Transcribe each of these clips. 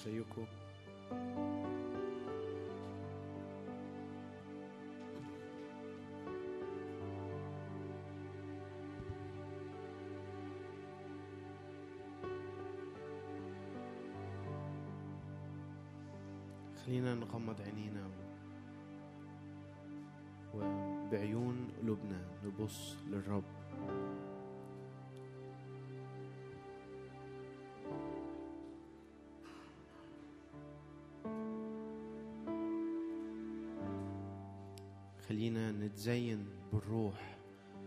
ازيكم خلينا نغمض عينينا و... وبعيون قلوبنا نبص للرب خلينا نتزين بالروح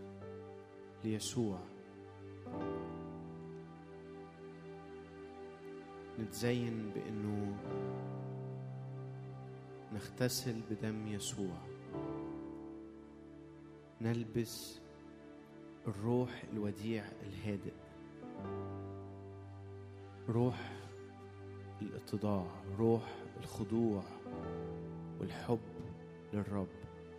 ليسوع نتزين بانه نغتسل بدم يسوع نلبس الروح الوديع الهادئ روح الاتضاع روح الخضوع والحب للرب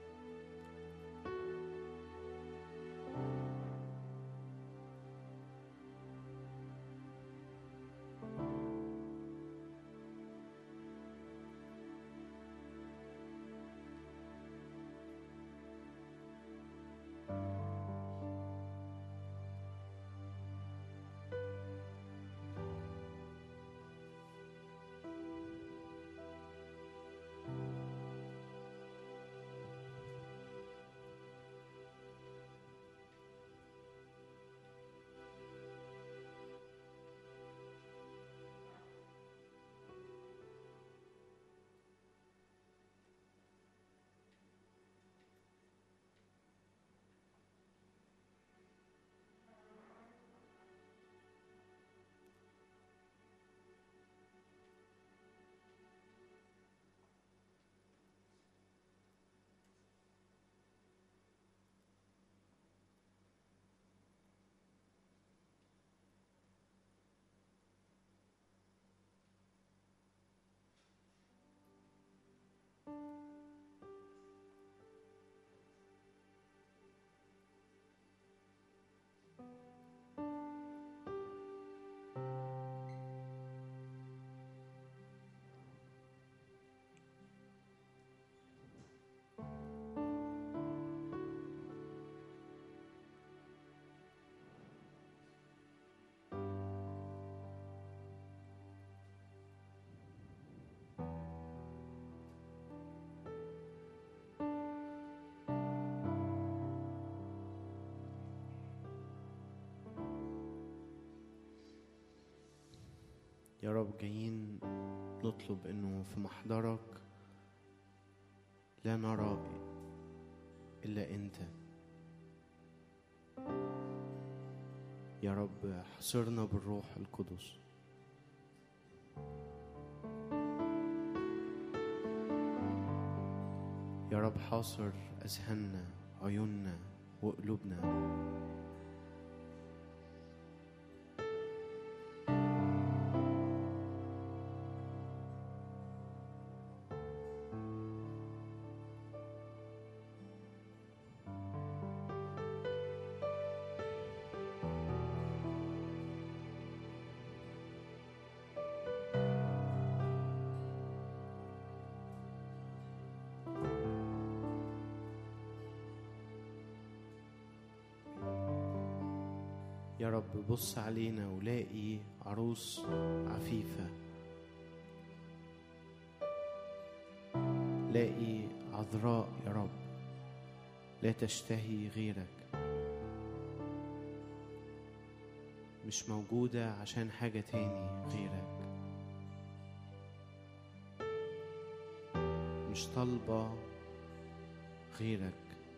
يا رب جايين نطلب انه في محضرك لا نرى الا انت يا رب حصرنا بالروح القدس يا رب حاصر اذهاننا عيوننا وقلوبنا يا رب بص علينا ولاقي عروس عفيفة لاقي عذراء يا رب لا تشتهي غيرك مش موجودة عشان حاجة تاني غيرك مش طالبة غيرك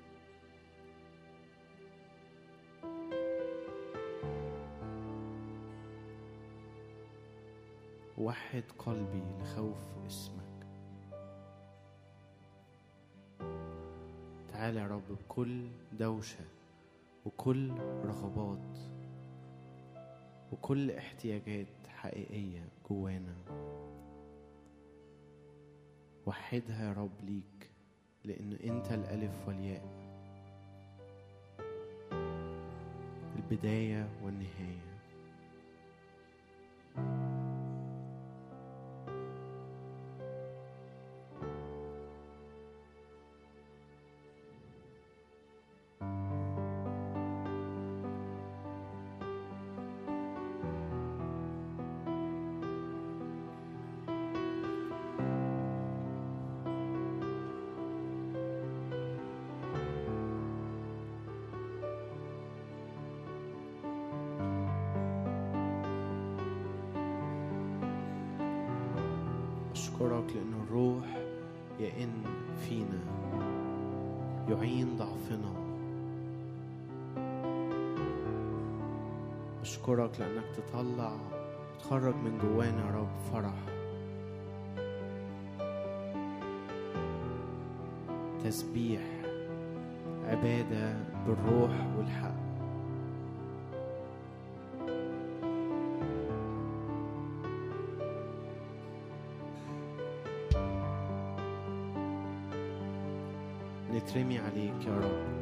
وحد قلبي لخوف اسمك تعال يا رب بكل دوشة وكل رغبات وكل احتياجات حقيقية جوانا وحدها يا رب ليك لأن أنت الألف والياء البداية والنهاية أشكرك لأن الروح يئن فينا يعين ضعفنا أشكرك لأنك تطلع تخرج من جوانا يا رب فرح تسبيح عبادة بالروح والحق نترمي عليك يا رب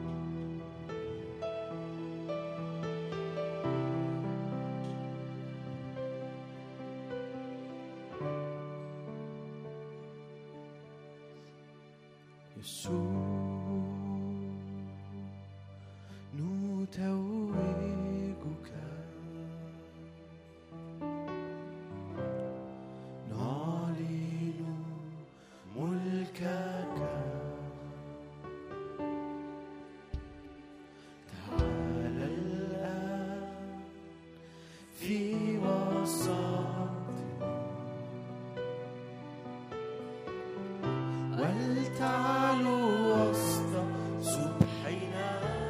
يسوع نتوجك نعلن ملكك تعال الآن في وسطنا ولتعلو وسط سبحنا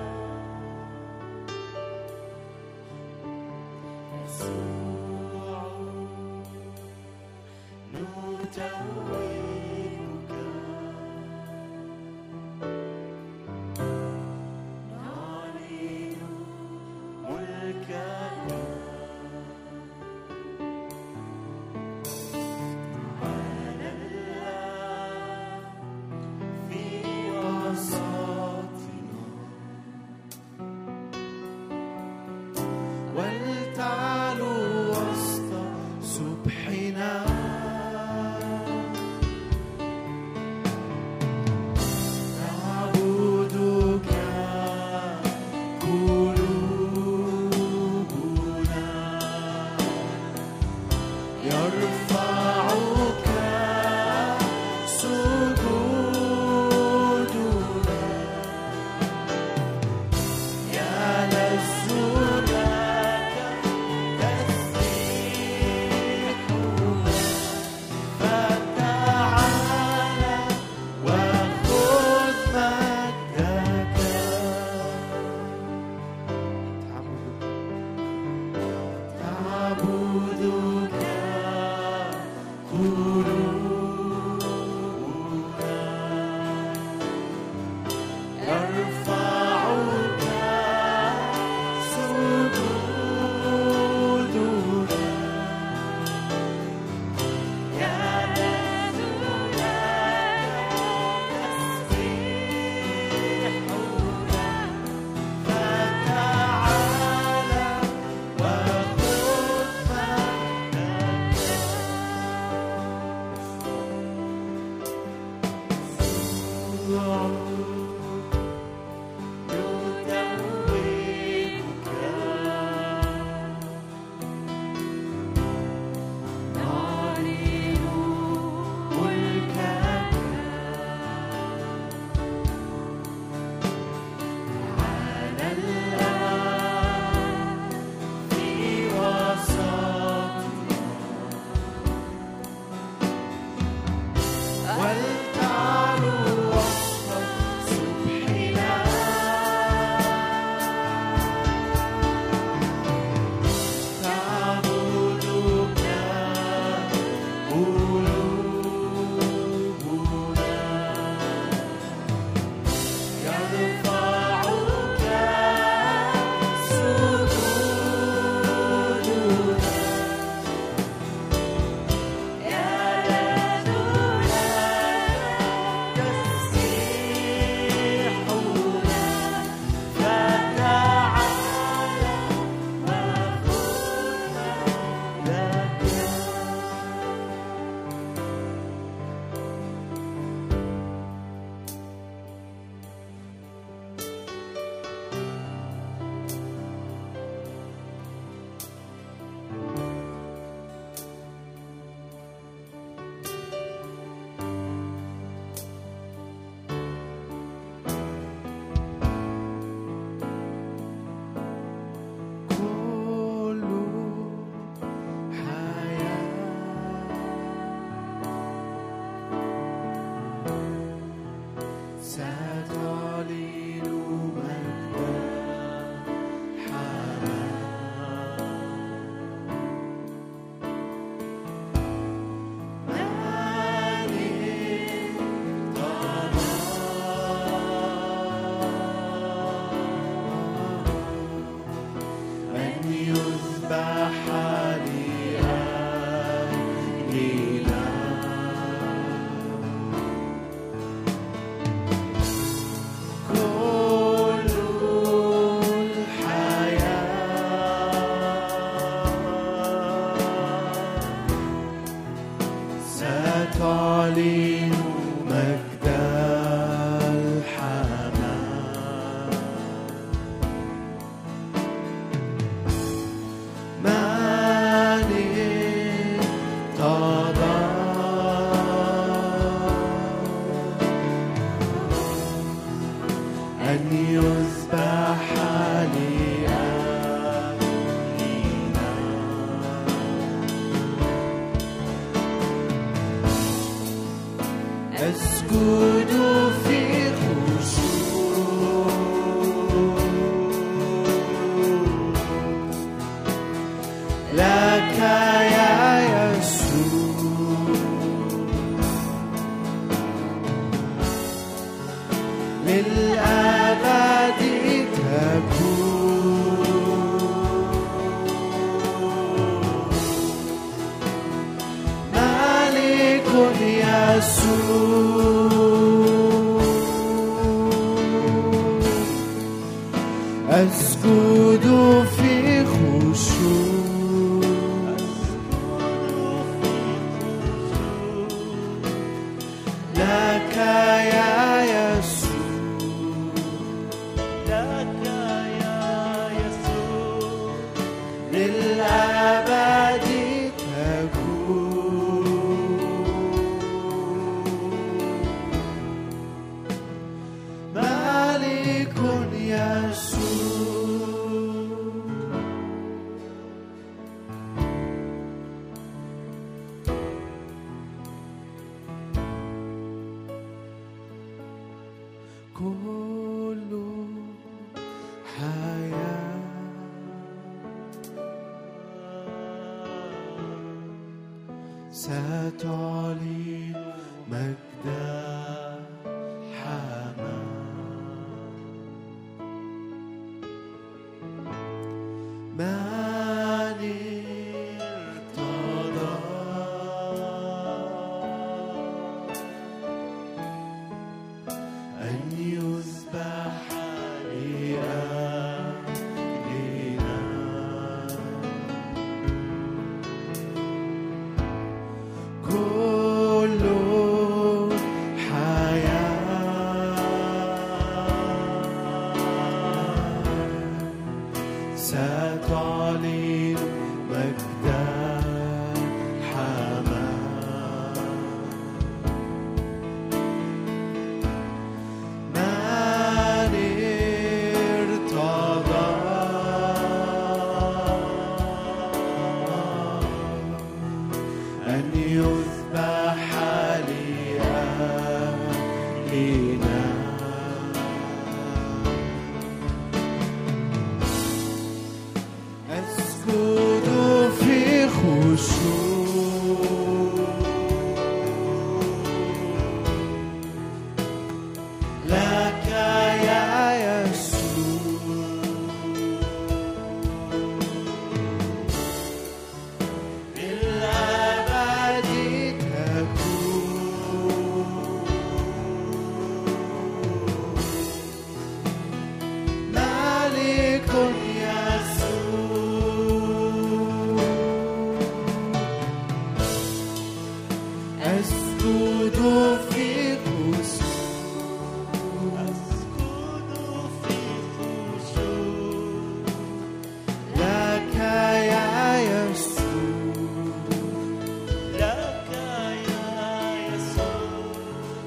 يسوع نتوجك نعلن ملكك على الآن في وسطنا ولتعلو وسط سبحنا نعبدك قلوبنا يرفعك سجودنا يلذ لك تسبيحنا فتعالى وخذ مجدك تعبدك قلوبنا يرفعك سجودنا يلذ لك تسبيحنا فتعالى وخذ في وسطنا ولتعلو وسط سبحنا تعبدك قلوبنا يرفعك سجودنا يلذ لك ستعلن مجد الحمام من اتضع أن يذبح لأهلنا أسجد في خشوع لك يا يسوع للأبد تكون ملك يسوع أسجد في خشوع لك يا يسوع لك يا يسوع للأبد تكون ملك يسوع كل حياة ستعلن مجد حمام من ارتضى أن يذبح لأهلنا كل حياة ستعلن مجد حمام من ارتضى أن يذبح لأهلنا أسجد في خشوع لك يا يسوع للأبد تكون ملك يسوع أسجد في خشوع أسكن في خشوع لك يا يسوع لك يا يسوع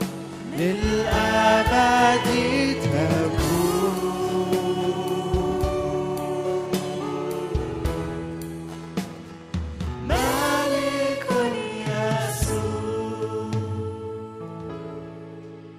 للأبد تكون ملك يسوع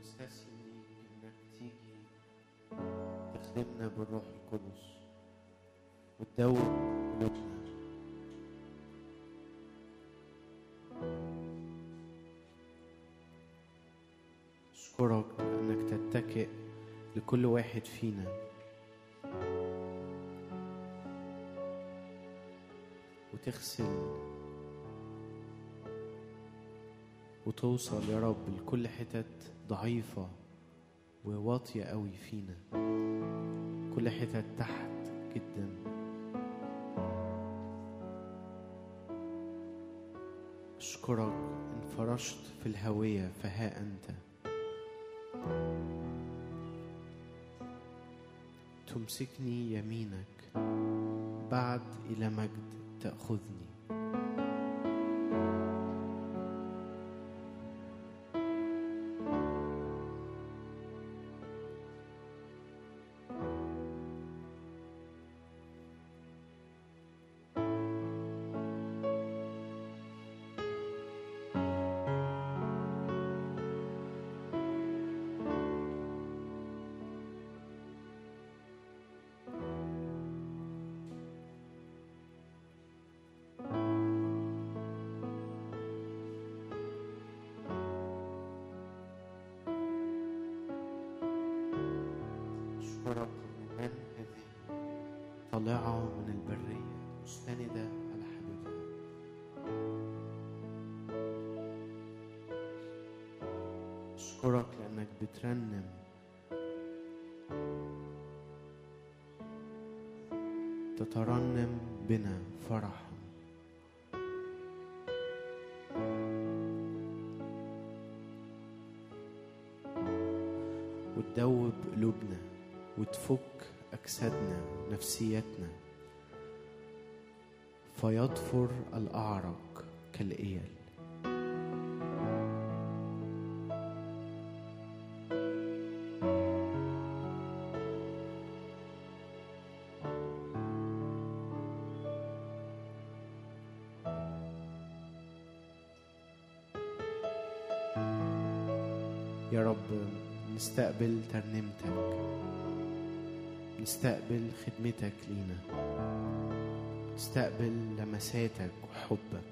إحساسي ليك إنك تيجي تخدمنا بالروح القدس وتدوب قلوبنا أشكرك إنك تتكئ لكل واحد فينا وتغسل وتوصل يا رب لكل حتت ضعيفة وواطية قوي فينا كل حتت تحت جدا أشكرك إن فرشت في الهوية فها أنت تمسكني يمينك بعد إلى مجد تأخذني أشكرك من هذه طالعة من البرية مستندة على حبيبها أشكرك لأنك بترنم تترنم بنا فرحا وتدوب قلوبنا وتفك أجسادنا نفسيتنا فيطفر الأعرق كالإيل يا رب نستقبل ترنيمتك نستقبل خدمتك لينا نستقبل لمساتك وحبك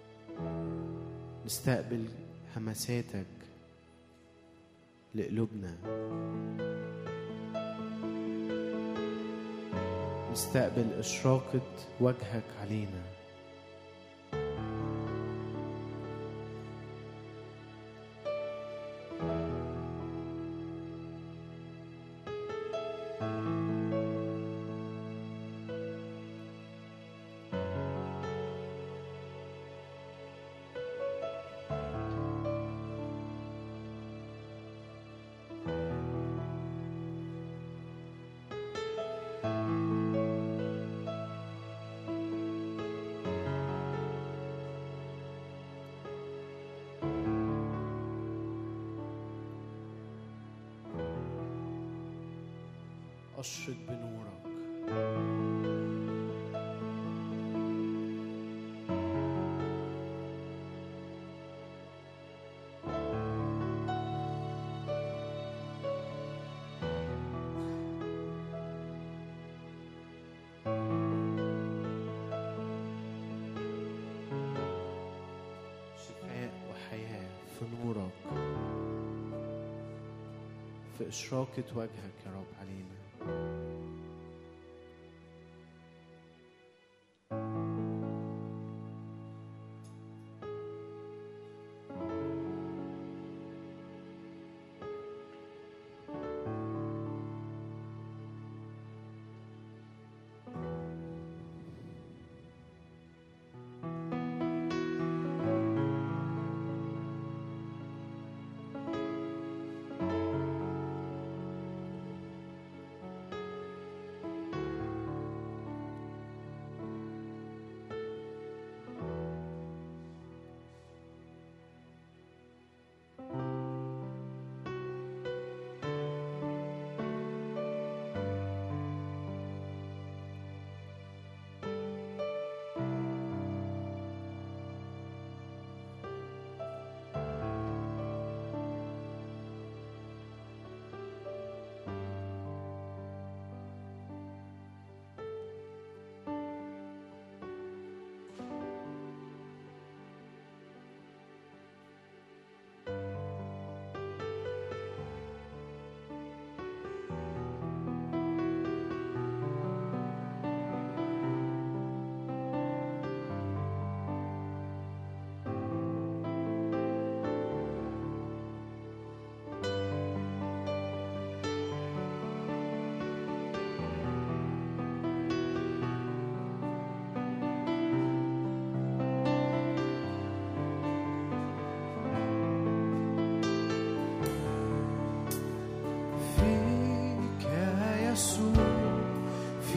نستقبل همساتك لقلوبنا نستقبل إشراقة وجهك علينا أشرق بنورك شفاء وحياة في نورك في إشراقة وجهك يا رب علينا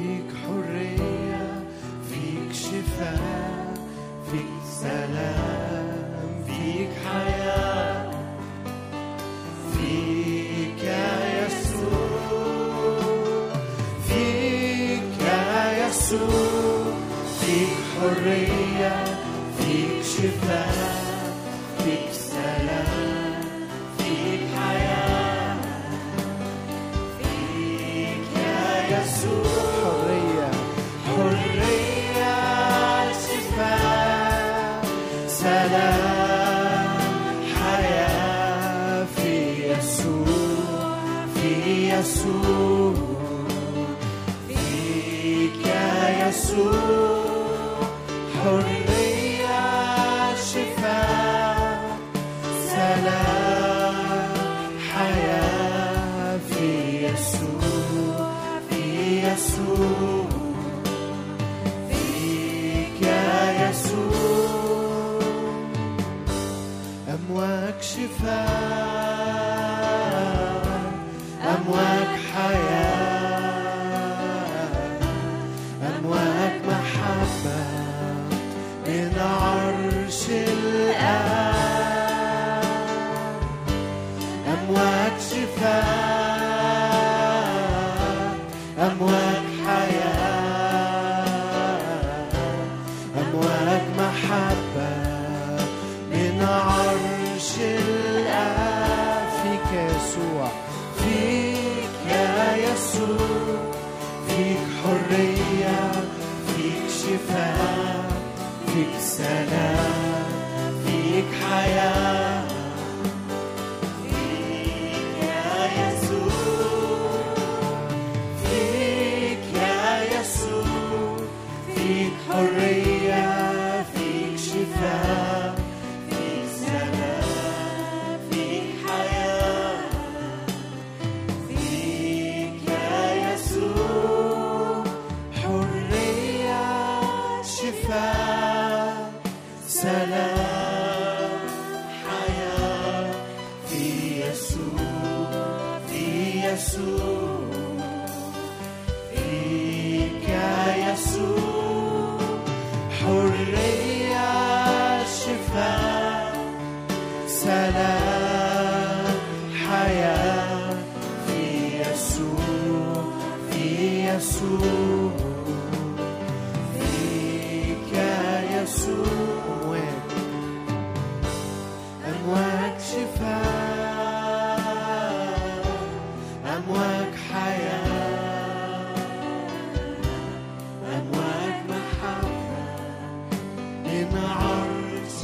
فيك حرية فيك شفاء فيك سلام فيك حياة فيك يا يسوع فيك يا يسوع فيك حرية فيك شفاء فيك سلام فيك حياة فيك يا يسوع حرية حرية شفاء سلام حياة في يسوع في يسوع فيك يا يسوع حرية شفاء سلام حياة في يسوع في يسوع فيك يا يسوع أمواج شفاء أمواج حياة أمواج محبة من عرش الآب أمواج شفاء أمواج حياة أمواج محبة من عرش الآب فيك يسوع فيك يا يسوع فيك حرية فيك شفاء فيك سلام فيك حياة فيك يا يسوع فيك يا يسوع فيك حرية فيك شفاء فيك سلام فيك حياة فيك يا يسوع حرية شفاء سلام حياة في يسوع في يسوع فيك يا يسوع حرية شفاء سلام حياة في يسوع في يسوع فيك يا يسوع أمواج أمواج شفاء أمواج حياة أمواج محبة من عرش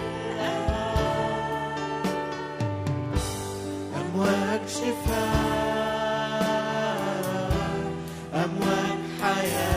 الآب أمواج شفاء أمواج حياة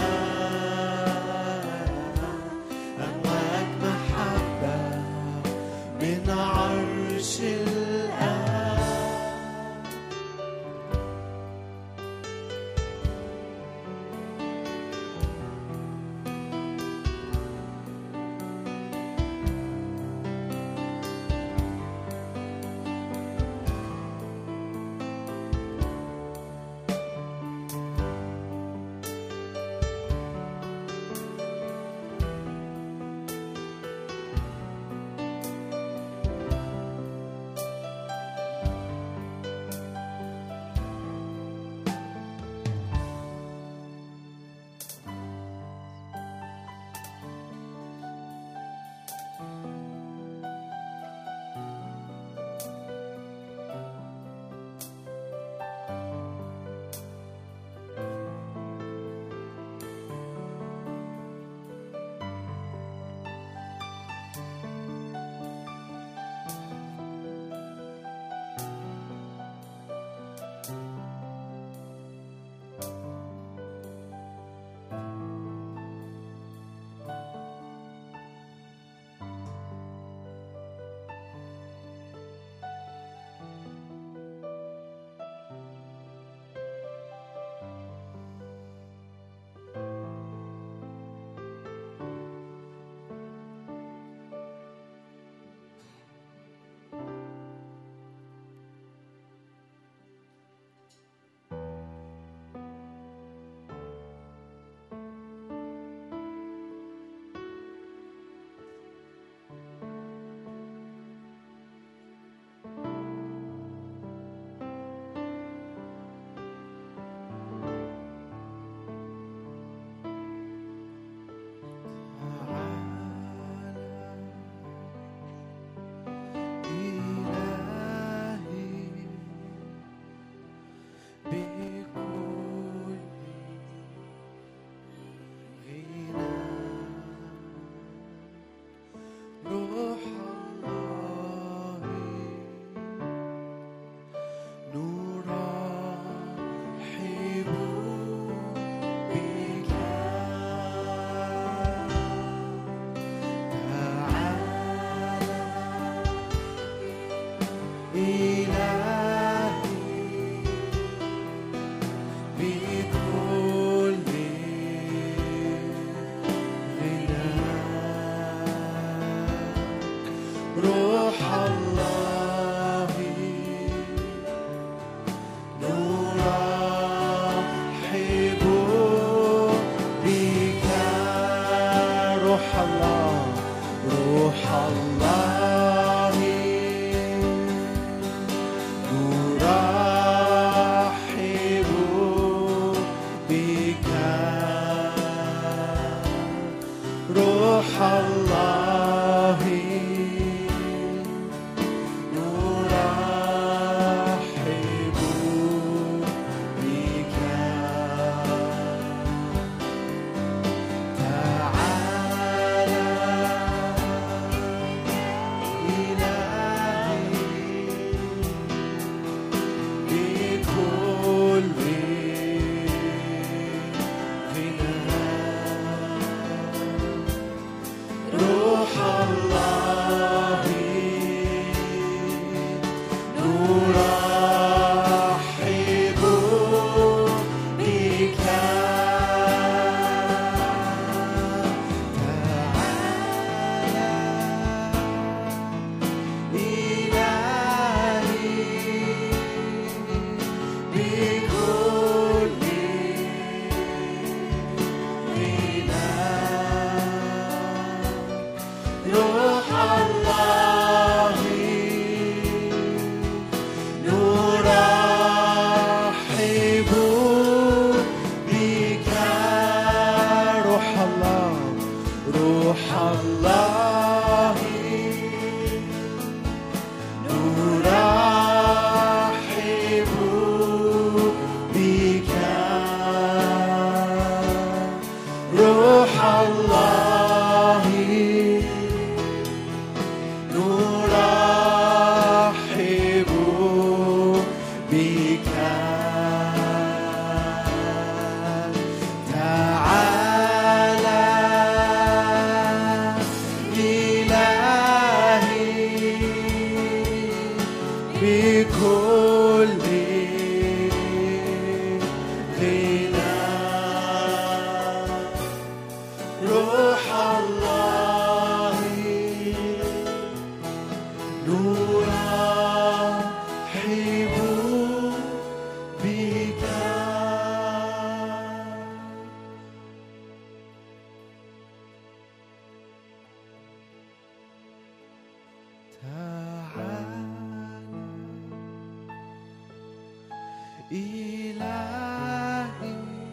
إلهي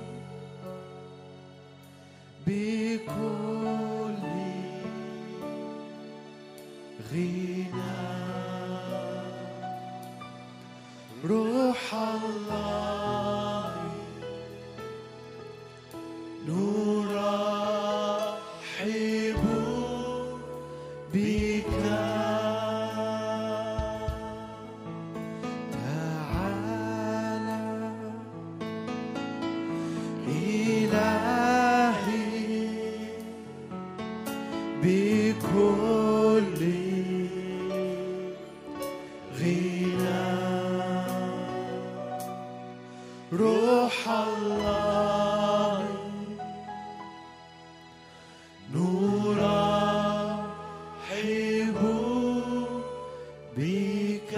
بكل غنى روح الله نرحب بك تعالى إلهي بكل غنى روح الله نرحب بك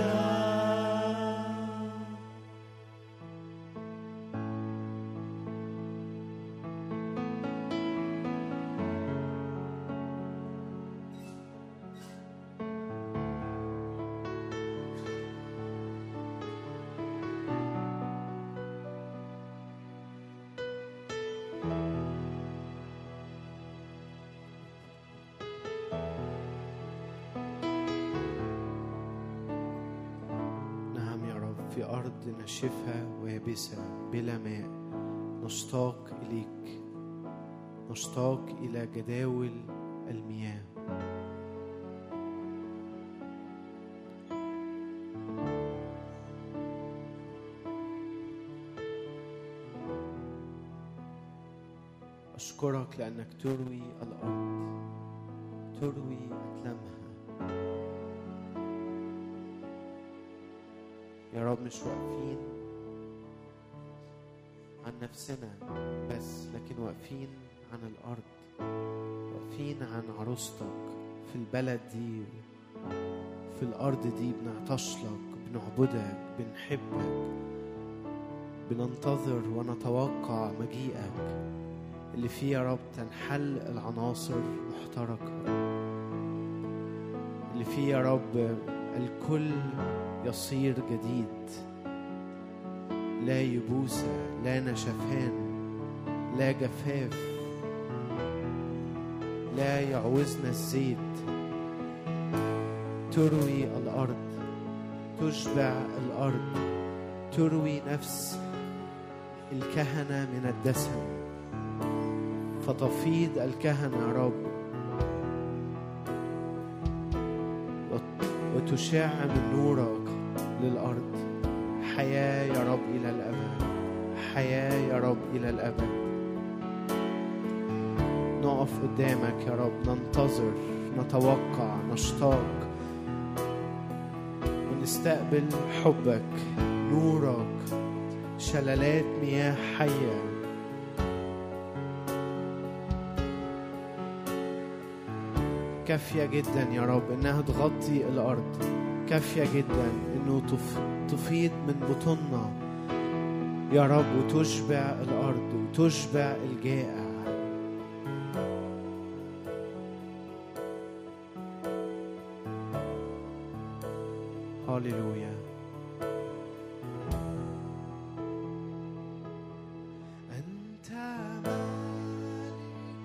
نعم يا رب في أرض ناشفة ويابسة بلا ماء نشتاق إليك نشتاق إلى جداول المياه أشكرك لأنك تروي الأرض تروي أتلامها يا رب مش واقفين عن نفسنا بس لكن واقفين عن الأرض واقفين عن عروستك في البلد دي في الأرض دي بنعطش لك بنعبدك بنحبك بننتظر ونتوقع مجيئك اللي فيه يا رب تنحل العناصر محترقة اللي فيه يا رب الكل يصير جديد لا يبوسة لا نشفان لا جفاف لا يعوزنا الزيت تروي الأرض تشبع الأرض تروي نفس الكهنة من الدسم فتفيض الكهنة يا رب وت- وتشع من نورك للأرض حياة يا رب إلى الأبد حياة يا رب إلى الأبد نقف قدامك يا رب ننتظر نتوقع نشتاق ونستقبل حبك نورك شلالات مياه حيه كافية جدا يا رب إنها تغطي الأرض كافية جدا إنه تف... تفيض من بطوننا يا رب وتشبع الأرض وتشبع الجائع هاليلويا أنت مالك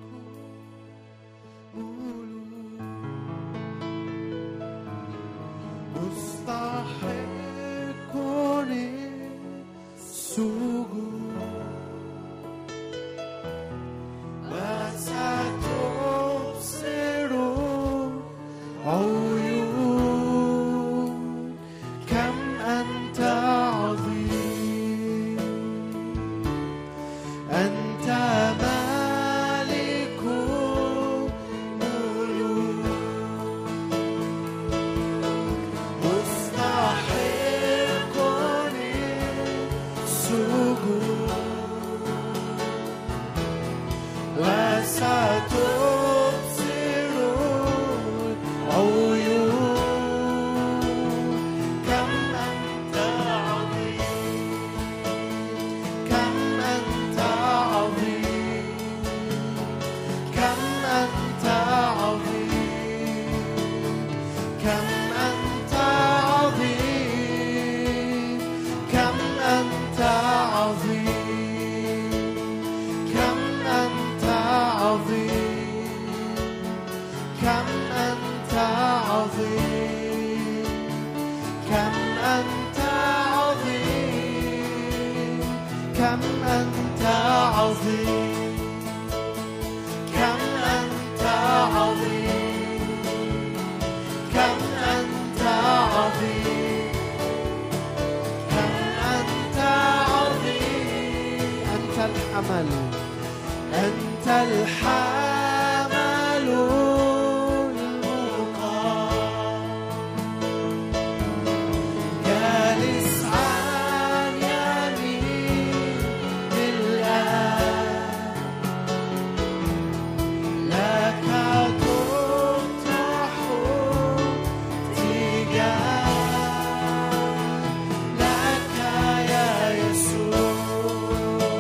ملوك مستحق السجود وستبصر عيون كم أنت عظيم أنت مالك ملوك مستحق السجود وستبصر العيون كم أنت عظيم كم أنت عظيم كم أنت عظيم كم أنت عظيم كم أنت عظيم كم أنت عظيم كم أنت عظيم كم أنت عظيم أنت الحمل أنت الحمل المقام جالس عن يمين الآب لك تفتح تجاه لك يا يسوع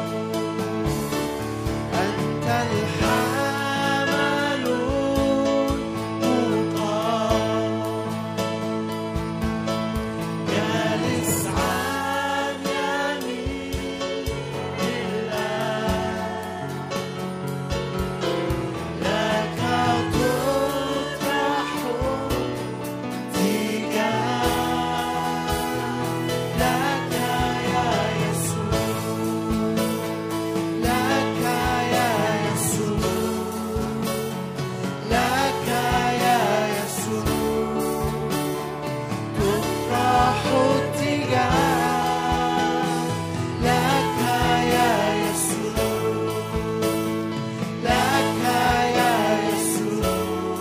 أنت الحمل المقام جالس عن يمين الآب لك تطرح تجاه لك يا يسوع لك يا يسوع لك يا يسوع تطرح اتجاه لك يا يسوع لك يا يسوع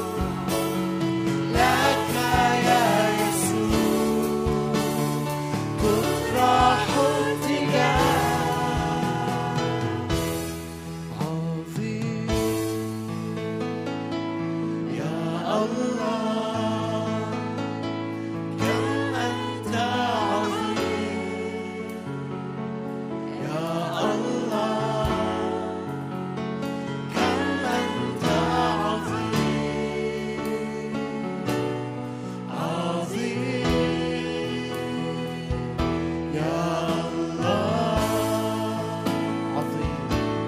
لك يا يسوع تطرح اتجاه عظيم يا الله كم أنت عظيم يا الله كم أنت عظيم عظيم يا الله عظيم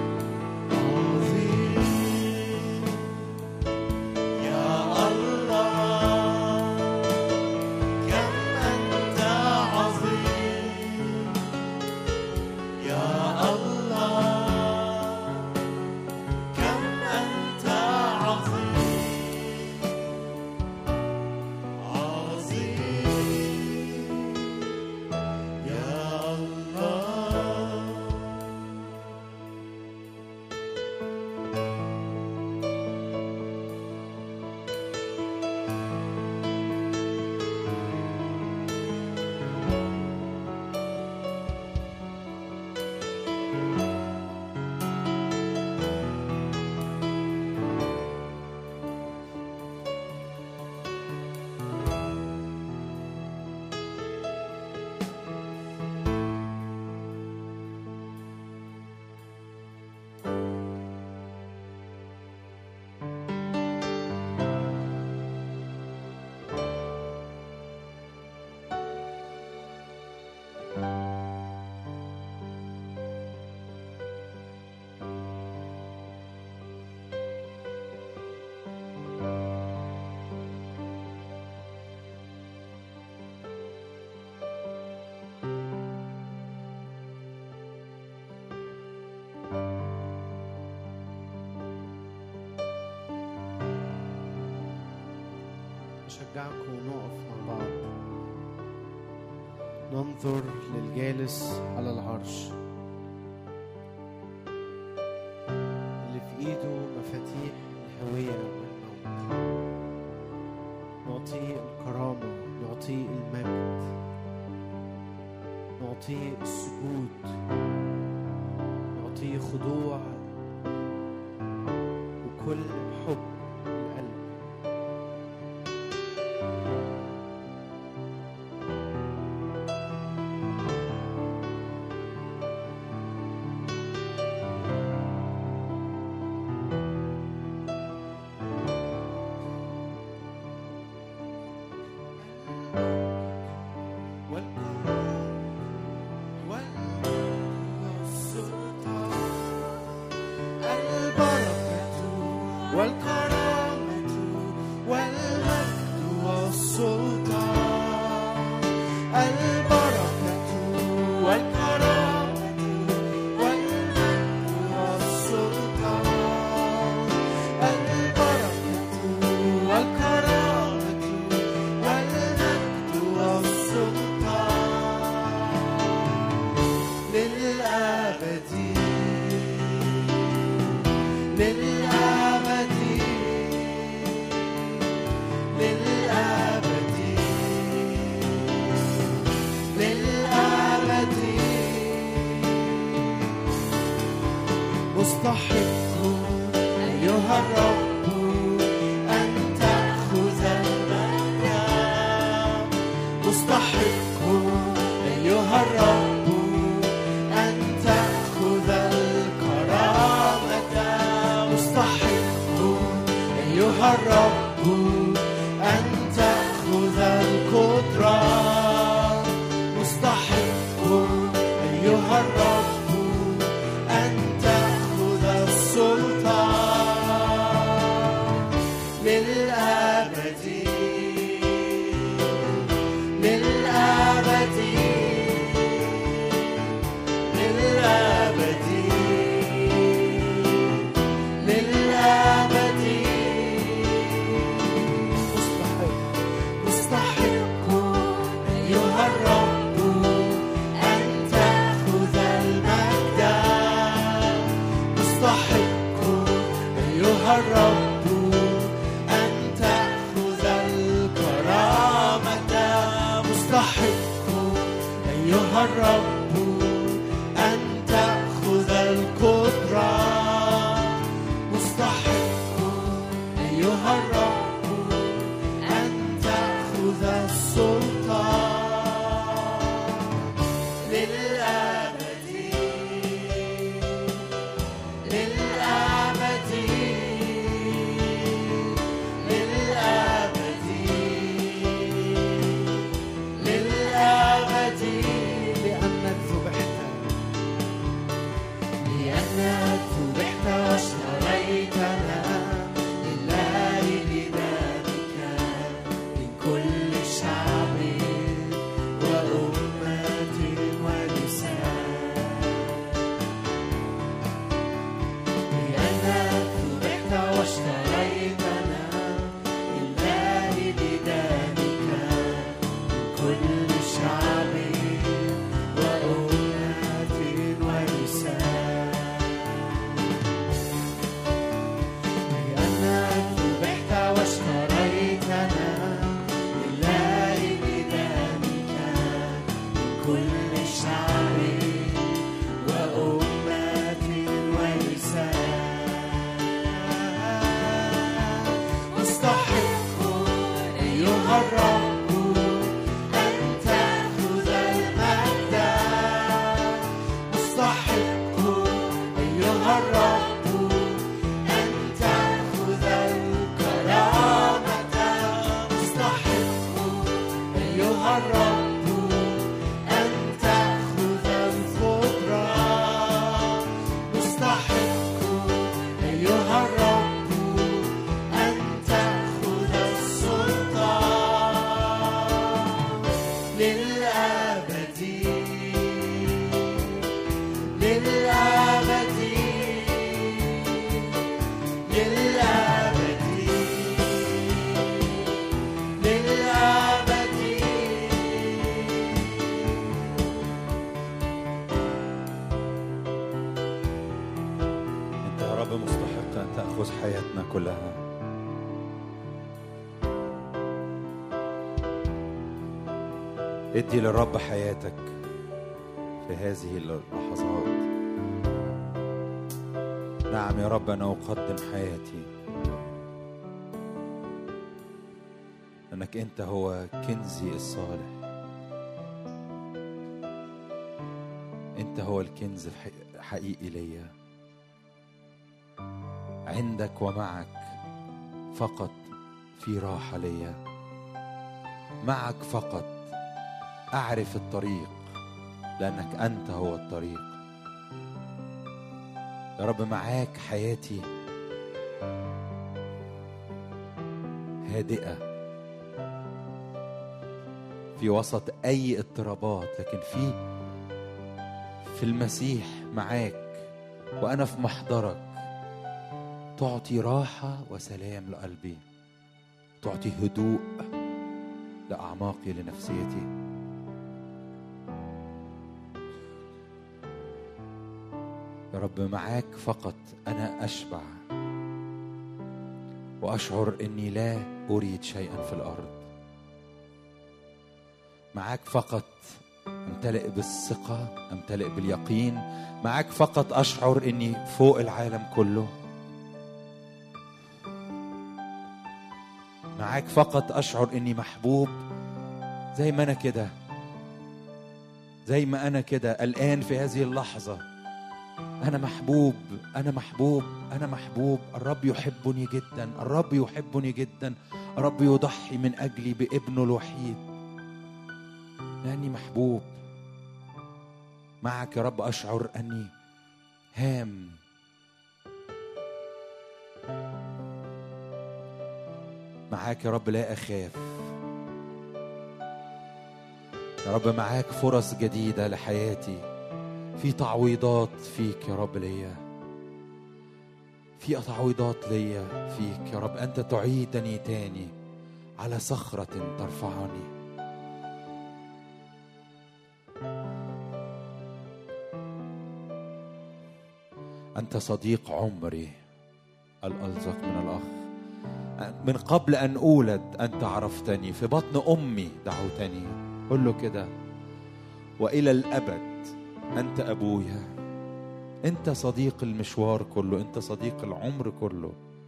عظيم يا الله كم أنت عظيم يا الله كم أنت عظيم عظيم يا الله أشجعكم نقف مع بعض ننظر للجالس على العرش اللي في إيده مفاتيح الهوية والموت نعطيه الكرامة نعطيه المجد نعطيه السجود نعطيه خضوع وكل حب القلب والسلطان البركة والكرامة للأبد للأبد للأبد مستحق أيها الرب أن تأخذ المجد مستحق أيها الرب أن تأخذ الكرامة مستحق أيها الرب أن تأخذ القدرة مستحق أيها الرب أن تأخذ السلطان للأبد للأبد للأبد للأبد مستحق مستحق أيها الرب أن تأخذ المجد مستحق أيها الرب أن تأخذ الكرامة مستحق أيها الرب أن تأخذ القدرة مستحق أيها الرب أن تأخذ السلطان للأبد للأبد للأبد للأبد لأنك ذبحت لأنك ذبحت واشتريتنا لله بدمك من كل شعب وأمة ولسان لأنك ذبحت واشتريتنا لله بدمك من كل شعب وأمة ولسان لأنك ذبحت واشتريتنا لله بدمك من كل شعب وأمة ولسان مستحق أيها الرب أن تأخذ المجد مستحق أيها الرب أن تأخذ الكرامة مستحق أيها الرب أن تأخذ القدرة مستحق أيها الرب أن تأخذ السلطان للأبد للأبد للأبد للأبد انت يا رب مستحق ان تاخذ حياتنا كلها ادي للرب حياتك في هذه اللحظات نعم يا رب انا اقدم حياتي انك انت هو كنزي الصالح انت هو الكنز الحقيقي- حقيقي ليا عندك ومعك فقط في راحة ليا معك فقط أعرف الطريق لأنك أنت هو الطريق يا رب معاك حياتي هادئة في وسط أي اضطرابات لكن في في المسيح معاك وأنا في محضرك تعطي راحة وسلام لقلبي تعطي هدوء لأعماقي لنفسيتي يا رب معاك فقط أنا أشبع واشعر اني لا اريد شيئا في الارض معاك فقط امتلئ بالثقه امتلئ باليقين معاك فقط اشعر اني فوق العالم كله معاك فقط اشعر اني محبوب زي ما انا كده زي ما انا كده الان في هذه اللحظه انا محبوب انا محبوب انا محبوب الرب يحبني جدا الرب يحبني جدا الرب يضحي من اجلي بابنه الوحيد لاني محبوب معك يا رب اشعر اني هام معاك يا رب لا اخاف يا رب معاك فرص جديده لحياتي في تعويضات فيك يا رب ليا في تعويضات ليا فيك يا رب انت تعيدني تاني على صخره ترفعني انت صديق عمري الالصق من الاخ من قبل ان اولد انت عرفتني في بطن امي دعوتني قل له كده والى الابد انت ابويا انت صديق المشوار كله انت صديق العمر كله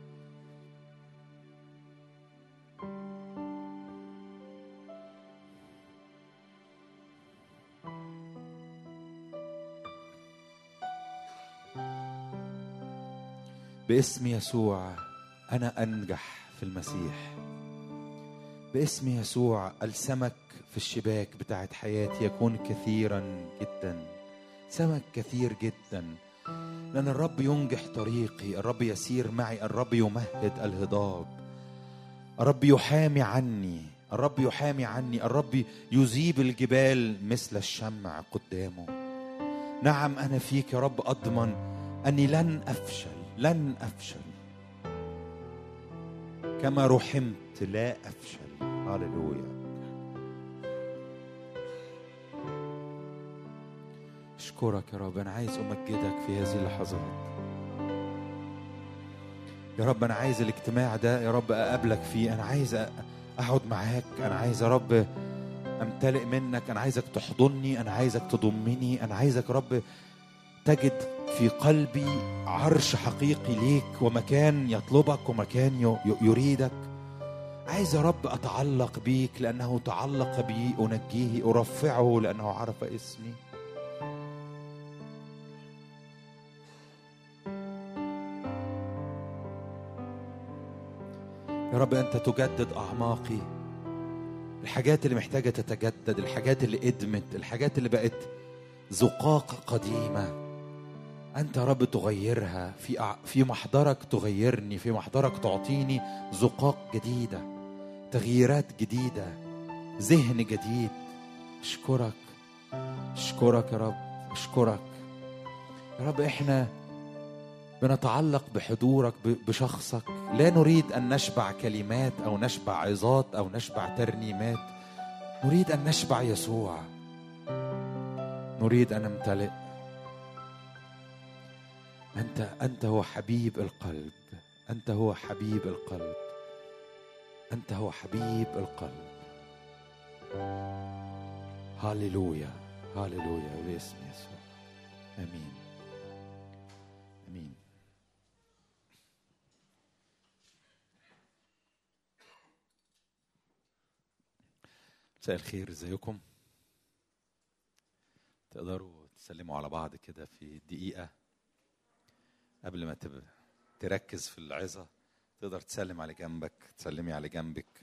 باسم يسوع انا انجح في المسيح باسم يسوع السمك في الشباك بتاعت حياتي يكون كثيرا جدا سمك كثير جدا لأن الرب ينجح طريقي الرب يسير معي الرب يمهد الهضاب الرب يحامي عني الرب يحامي عني الرب يذيب الجبال مثل الشمع قدامه نعم أنا فيك يا رب أضمن أني لن أفشل لن أفشل كما رحمت لا أفشل هللويا أشكرك يا رب أنا عايز أمجدك في هذه اللحظات يا رب أنا عايز الاجتماع ده يا رب أقابلك فيه أنا عايز أ- أقعد معاك أنا عايز يا رب أمتلئ منك أنا عايزك تحضني أنا عايزك تضمني أنا عايزك يا رب تجد في قلبي عرش حقيقي ليك ومكان يطلبك ومكان ي- ي- يريدك عايز يا رب أتعلق بيك لأنه تعلق بي أنجيه أرفعه لأنه عرف اسمي يا رب أنت تجدد أعماقي الحاجات اللي محتاجة تتجدد الحاجات اللي ادمت الحاجات اللي بقت زقاق قديمة أنت يا رب تغيرها في أع- في محضرك تغيرني في محضرك تعطيني زقاق جديدة تغييرات جديدة ذهن جديد أشكرك أشكرك يا رب أشكرك يا رب إحنا بنتعلق بحضورك ب- بشخصك لا نريد ان نشبع كلمات او نشبع عظات او نشبع ترنيمات نريد ان نشبع يسوع نريد ان نمتلئ انت انت هو حبيب القلب انت هو حبيب القلب انت هو حبيب القلب هاليلويا هاليلويا باسم يسوع امين امين مساء الخير ازيكم تقدروا تسلموا على بعض كده في دقيقة قبل ما تب... تركز في العظة تقدر تسلم على جنبك تسلمي على جنبك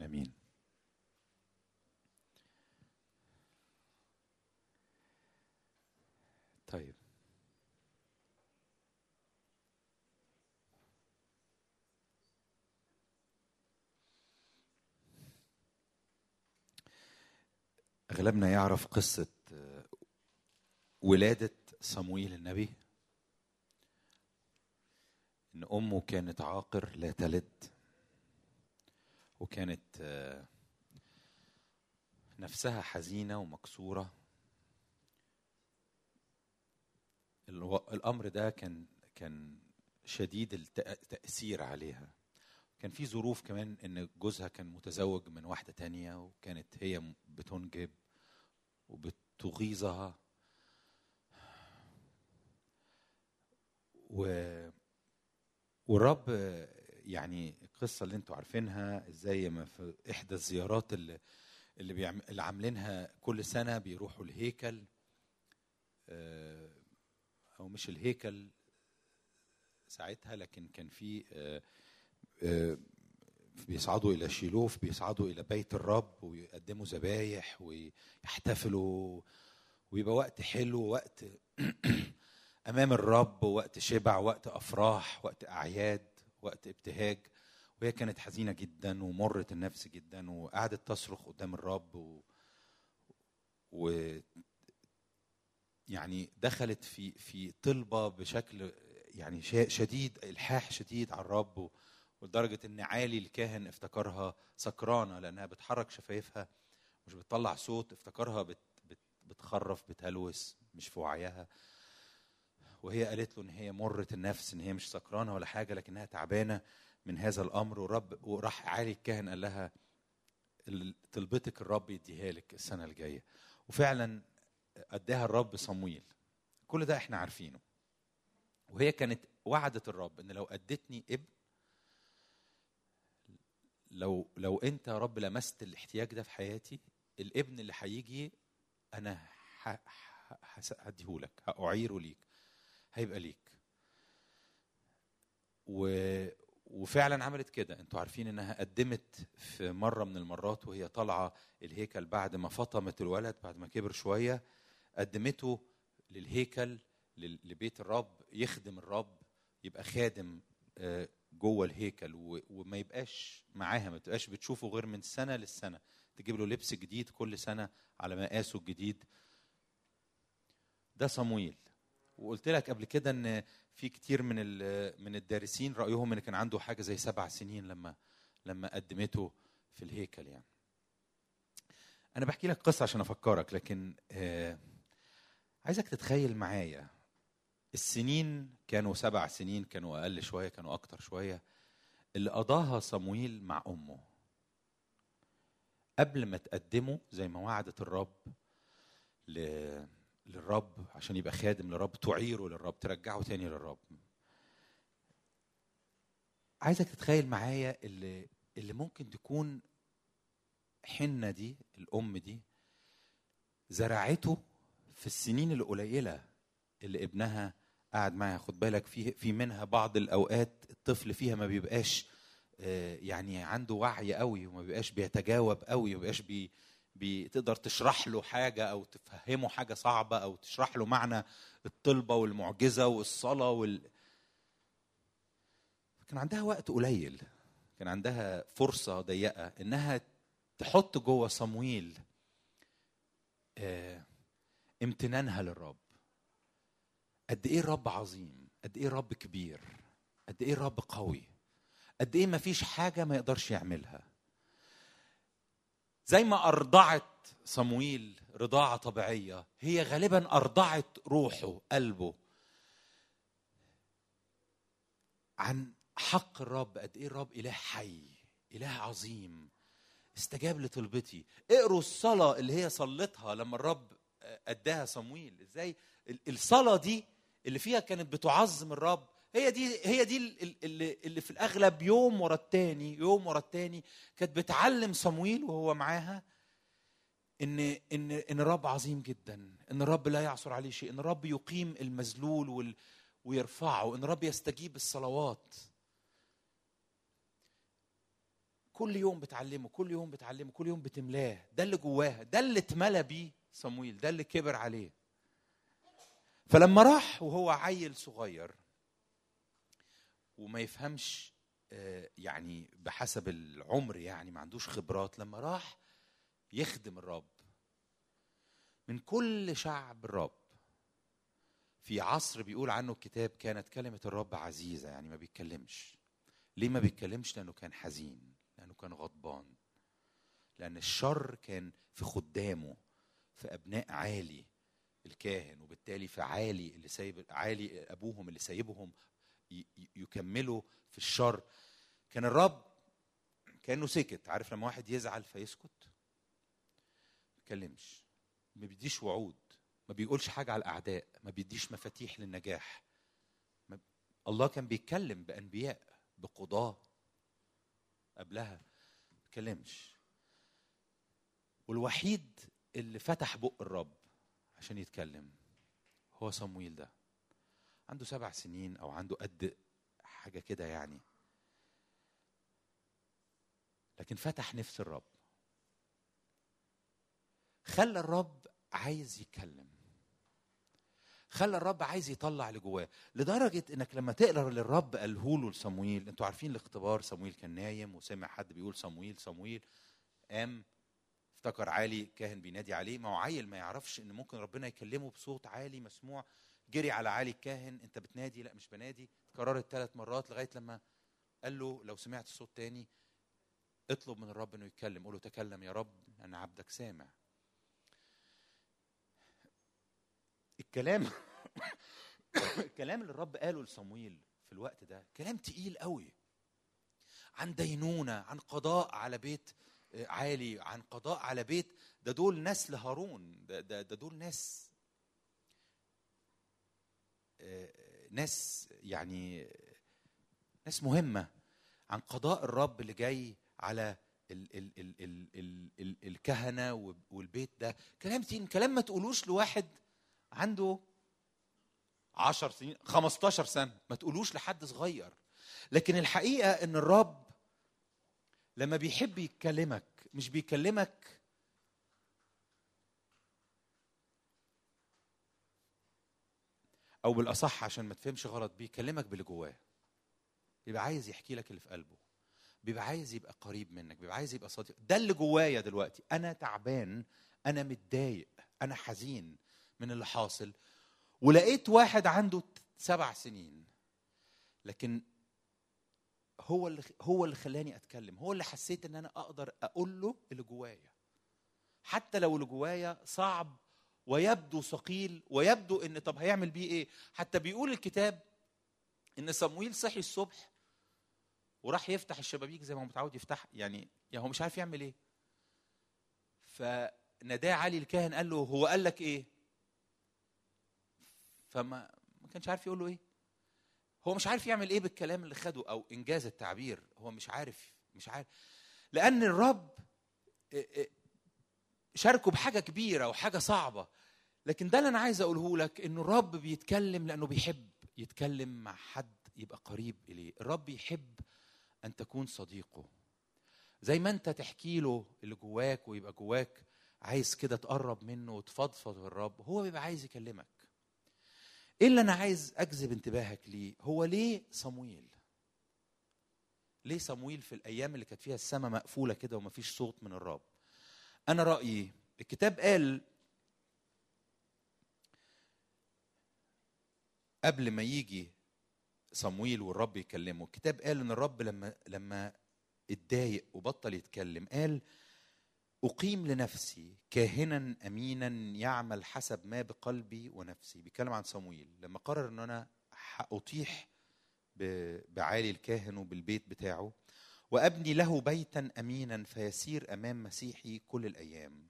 امين طيب اغلبنا يعرف قصه آه، ولاده صمويل النبي ان امه كانت عاقر لا تلد وكانت آه، نفسها حزينه ومكسوره الو- الامر ده كان كان شديد التأ- التاثير عليها كان في ظروف كمان ان جوزها كان متزوج من واحده تانية وكانت هي م- بتنجب وبتغيظها و والرب آه، يعني القصه اللي انتوا عارفينها ازاي ما في احدى الزيارات اللي اللي, بيعم... اللي عاملينها كل سنه بيروحوا الهيكل آه، او مش الهيكل ساعتها لكن كان في آه، آه، بيصعدوا الى شيلوف بيصعدوا الى بيت الرب ويقدموا ذبايح ويحتفلوا ويبقى وقت حلو وقت امام الرب وقت شبع وقت افراح وقت اعياد وقت ابتهاج وهي كانت حزينه جدا ومرت النفس جدا وقعدت تصرخ قدام الرب و, و يعني دخلت في في طلبه بشكل يعني شا- شديد الحاح شديد على الرب و- ولدرجه ان عالي الكاهن افتكرها سكرانه لانها بتحرك شفايفها مش بتطلع صوت افتكرها بت بت بتخرف بتهلوس مش في وعيها وهي قالت له ان هي مرت النفس ان هي مش سكرانه ولا حاجه لكنها تعبانه من هذا الامر والرب وراح عالي الكاهن قال لها ال- طلبتك الرب يديها لك السنه الجايه وفعلا اداها الرب صمويل كل ده احنا عارفينه وهي كانت وعدت الرب ان لو ادتني ابن لو لو انت يا رب لمست الاحتياج ده في حياتي الابن اللي هيجي انا ه- ه- هس- هديهولك هأعيره ليك هيبقى ليك و وفعلا عملت كده انتوا عارفين انها قدمت في مره من المرات وهي طالعه الهيكل بعد ما فطمت الولد بعد ما كبر شويه قدمته للهيكل لل- لبيت الرب يخدم الرب يبقى خادم آه، جوه الهيكل و- وما يبقاش معاها ما تبقاش بتشوفه غير من سنه للسنه تجيب له لبس جديد كل سنه على مقاسه الجديد ده صمويل وقلت لك قبل كده ان في كتير من ال- من الدارسين رايهم ان كان عنده حاجه زي سبع سنين لما لما قدمته في الهيكل يعني انا بحكي لك قصه عشان افكرك لكن آه عايزك تتخيل معايا السنين كانوا سبع سنين كانوا اقل شويه كانوا اكتر شويه اللي قضاها صمويل مع امه قبل ما تقدمه زي ما وعدت الرب ل... للرب عشان يبقى خادم للرب تعيره للرب ترجعه تاني للرب عايزك تتخيل معايا اللي اللي ممكن تكون حنة دي الأم دي زرعته في السنين القليلة اللي ابنها قاعد معاها خد بالك في في منها بعض الأوقات الطفل فيها ما بيبقاش آه، يعني عنده وعي قوي وما بيبقاش بيتجاوب قوي وما بيبقاش بي بي تقدر تشرح له حاجة أو تفهمه حاجة صعبة أو تشرح له معنى الطلبة والمعجزة والصلاة وال كان عندها وقت قليل كان عندها فرصة ضيقة إنها تحط جوه صمويل آه، امتنانها للرب قد ايه الرب عظيم قد ايه الرب كبير قد ايه الرب قوي قد ايه مفيش حاجه ما يقدرش يعملها زي ما ارضعت صمويل رضاعه طبيعيه هي غالبا ارضعت روحه قلبه عن حق الرب قد ايه الرب اله حي اله عظيم استجاب لطلبتي اقروا الصلاة اللي هي صلتها لما الرب أداها صمويل ازاي ال- الصلاة دي اللي فيها كانت بتعظم الرب هي دي هي دي ال- ال- اللي, اللي في الأغلب يوم ورا التاني يوم ورا التاني كانت بتعلم صمويل وهو معاها ان ان ان الرب عظيم جدا ان الرب لا يعثر عليه شيء ان الرب يقيم المذلول وال ويرفعه ان الرب يستجيب الصلوات كل يوم بتعلمه كل يوم بتعلمه كل يوم بتملاه ده اللي جواه ده اللي اتملى بيه صمويل ده اللي كبر عليه فلما راح وهو عيل صغير وما يفهمش آه، يعني بحسب العمر يعني ما عندوش خبرات لما راح يخدم الرب من كل شعب الرب في عصر بيقول عنه الكتاب كانت كلمة الرب عزيزة يعني ما بيتكلمش ليه ما بيتكلمش لأنه كان حزين لأنه كان غضبان لأن الشر كان في خدامه في أبناء عالي الكاهن وبالتالي في عالي اللي سايب عالي أبوهم اللي سايبهم ي- ي- يكملوا في الشر كان الرب كأنه سكت عارف لما واحد يزعل فيسكت ما بيتكلمش ما بيديش وعود ما بيقولش حاجة على الأعداء ما بيديش مفاتيح للنجاح ما- الله كان بيتكلم بأنبياء بقضاة قبلها ما بيتكلمش والوحيد اللي فتح بق الرب عشان يتكلم هو صمويل ده عنده سبع سنين او عنده قد حاجه كده يعني لكن فتح نفس الرب خلى الرب عايز يتكلم خلى الرب عايز يطلع اللي جواه لدرجه انك لما تقرا اللي الرب قاله له لصمويل انتوا عارفين الاختبار صمويل كان نايم وسمع حد بيقول صمويل صمويل قام افتكر عالي كاهن بينادي عليه ما هو عيل ما يعرفش ان ممكن ربنا يكلمه بصوت عالي مسموع جري على عالي الكاهن انت بتنادي لا مش بنادي اتكررت ثلاث مرات لغايه لما قال له لو سمعت الصوت تاني اطلب من الرب انه يتكلم قول له تكلم يا رب انا عبدك سامع الكلام الكلام اللي الرب قاله لصمويل في الوقت ده كلام تقيل قوي عن دينونة عن قضاء على بيت آه، عالي عن قضاء على بيت ده دول نسل هارون ده, ده, ده دول ناس آه، ناس يعني ناس مهمة عن قضاء الرب اللي جاي على ال ال ال ال ال ال الكهنة وب- والبيت ده كلام تين كلام ما تقولوش لواحد عنده عشر سنين 15 سنة ما تقولوش لحد صغير لكن الحقيقة ان الرب لما بيحب يكلمك مش بيكلمك او بالاصح عشان ما تفهمش غلط بيكلمك باللي جواه بيبقى عايز يحكي لك اللي في قلبه بيبقى عايز يبقى قريب منك بيبقى عايز يبقى صديق ده اللي جوايا دلوقتي انا تعبان انا متضايق انا حزين من اللي حاصل ولقيت واحد عنده سبع سنين لكن هو اللي هو اللي خلاني اتكلم هو اللي حسيت ان انا اقدر اقول له اللي جوايا حتى لو اللي جوايا صعب ويبدو ثقيل ويبدو ان طب هيعمل بيه ايه حتى بيقول الكتاب ان صمويل صحي الصبح وراح يفتح الشبابيك زي ما هو متعود يفتح يعني يعني هو مش عارف يعمل ايه فناداه علي الكاهن قال له هو قال لك ايه فما ما كانش عارف يقول له ايه هو مش عارف يعمل ايه بالكلام اللي خده او انجاز التعبير هو مش عارف مش عارف لان الرب إيه إيه شاركه بحاجه كبيره وحاجه صعبه لكن ده اللي انا عايز اقوله لك انه الرب بيتكلم لانه بيحب يتكلم مع حد يبقى قريب اليه الرب يحب ان تكون صديقه زي ما انت تحكي له اللي جواك ويبقى جواك عايز كده تقرب منه وتفضفض للرب هو بيبقى عايز يكلمك ايه اللي انا عايز اجذب انتباهك ليه هو ليه صمويل ليه صمويل في الايام اللي كانت فيها السماء مقفوله كده ومفيش صوت من الرب انا رايي الكتاب قال قبل ما يجي صمويل والرب يكلمه الكتاب قال ان الرب لما لما اتضايق وبطل يتكلم قال أقيم لنفسي كاهنا أمينا يعمل حسب ما بقلبي ونفسي بيتكلم عن صمويل لما قرر أن أنا أطيح ب- بعالي الكاهن وبالبيت بتاعه وأبني له بيتا أمينا فيسير أمام مسيحي كل الأيام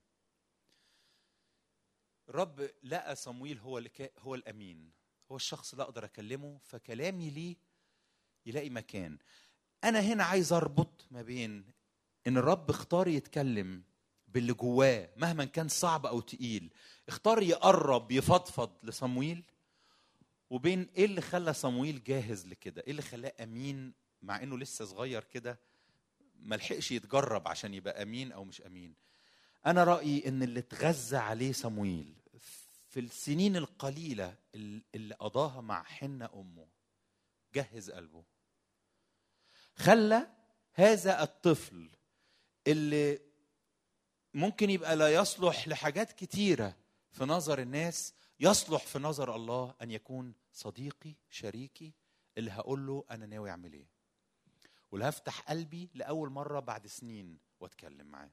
الرب لقى صمويل هو الكا- هو الأمين هو الشخص اللي أقدر أكلمه فكلامي ليه يلاقي مكان أنا هنا عايز أربط ما بين ان الرب اختار يتكلم باللي جواه مهما كان صعب او تقيل اختار يقرب يفضفض لصمويل وبين ايه اللي خلى صمويل جاهز لكده ايه اللي خلاه امين مع انه لسه صغير كده ملحقش يتجرب عشان يبقى امين او مش امين انا رايي ان اللي اتغذى عليه صمويل في السنين القليله ال- اللي قضاها مع حنه امه جهز قلبه خلى هذا الطفل اللي ممكن يبقى لا يصلح لحاجات كتيره في نظر الناس يصلح في نظر الله ان يكون صديقي شريكي اللي هقول له انا ناوي اعمل ايه واللي هفتح قلبي لاول مره بعد سنين واتكلم معاه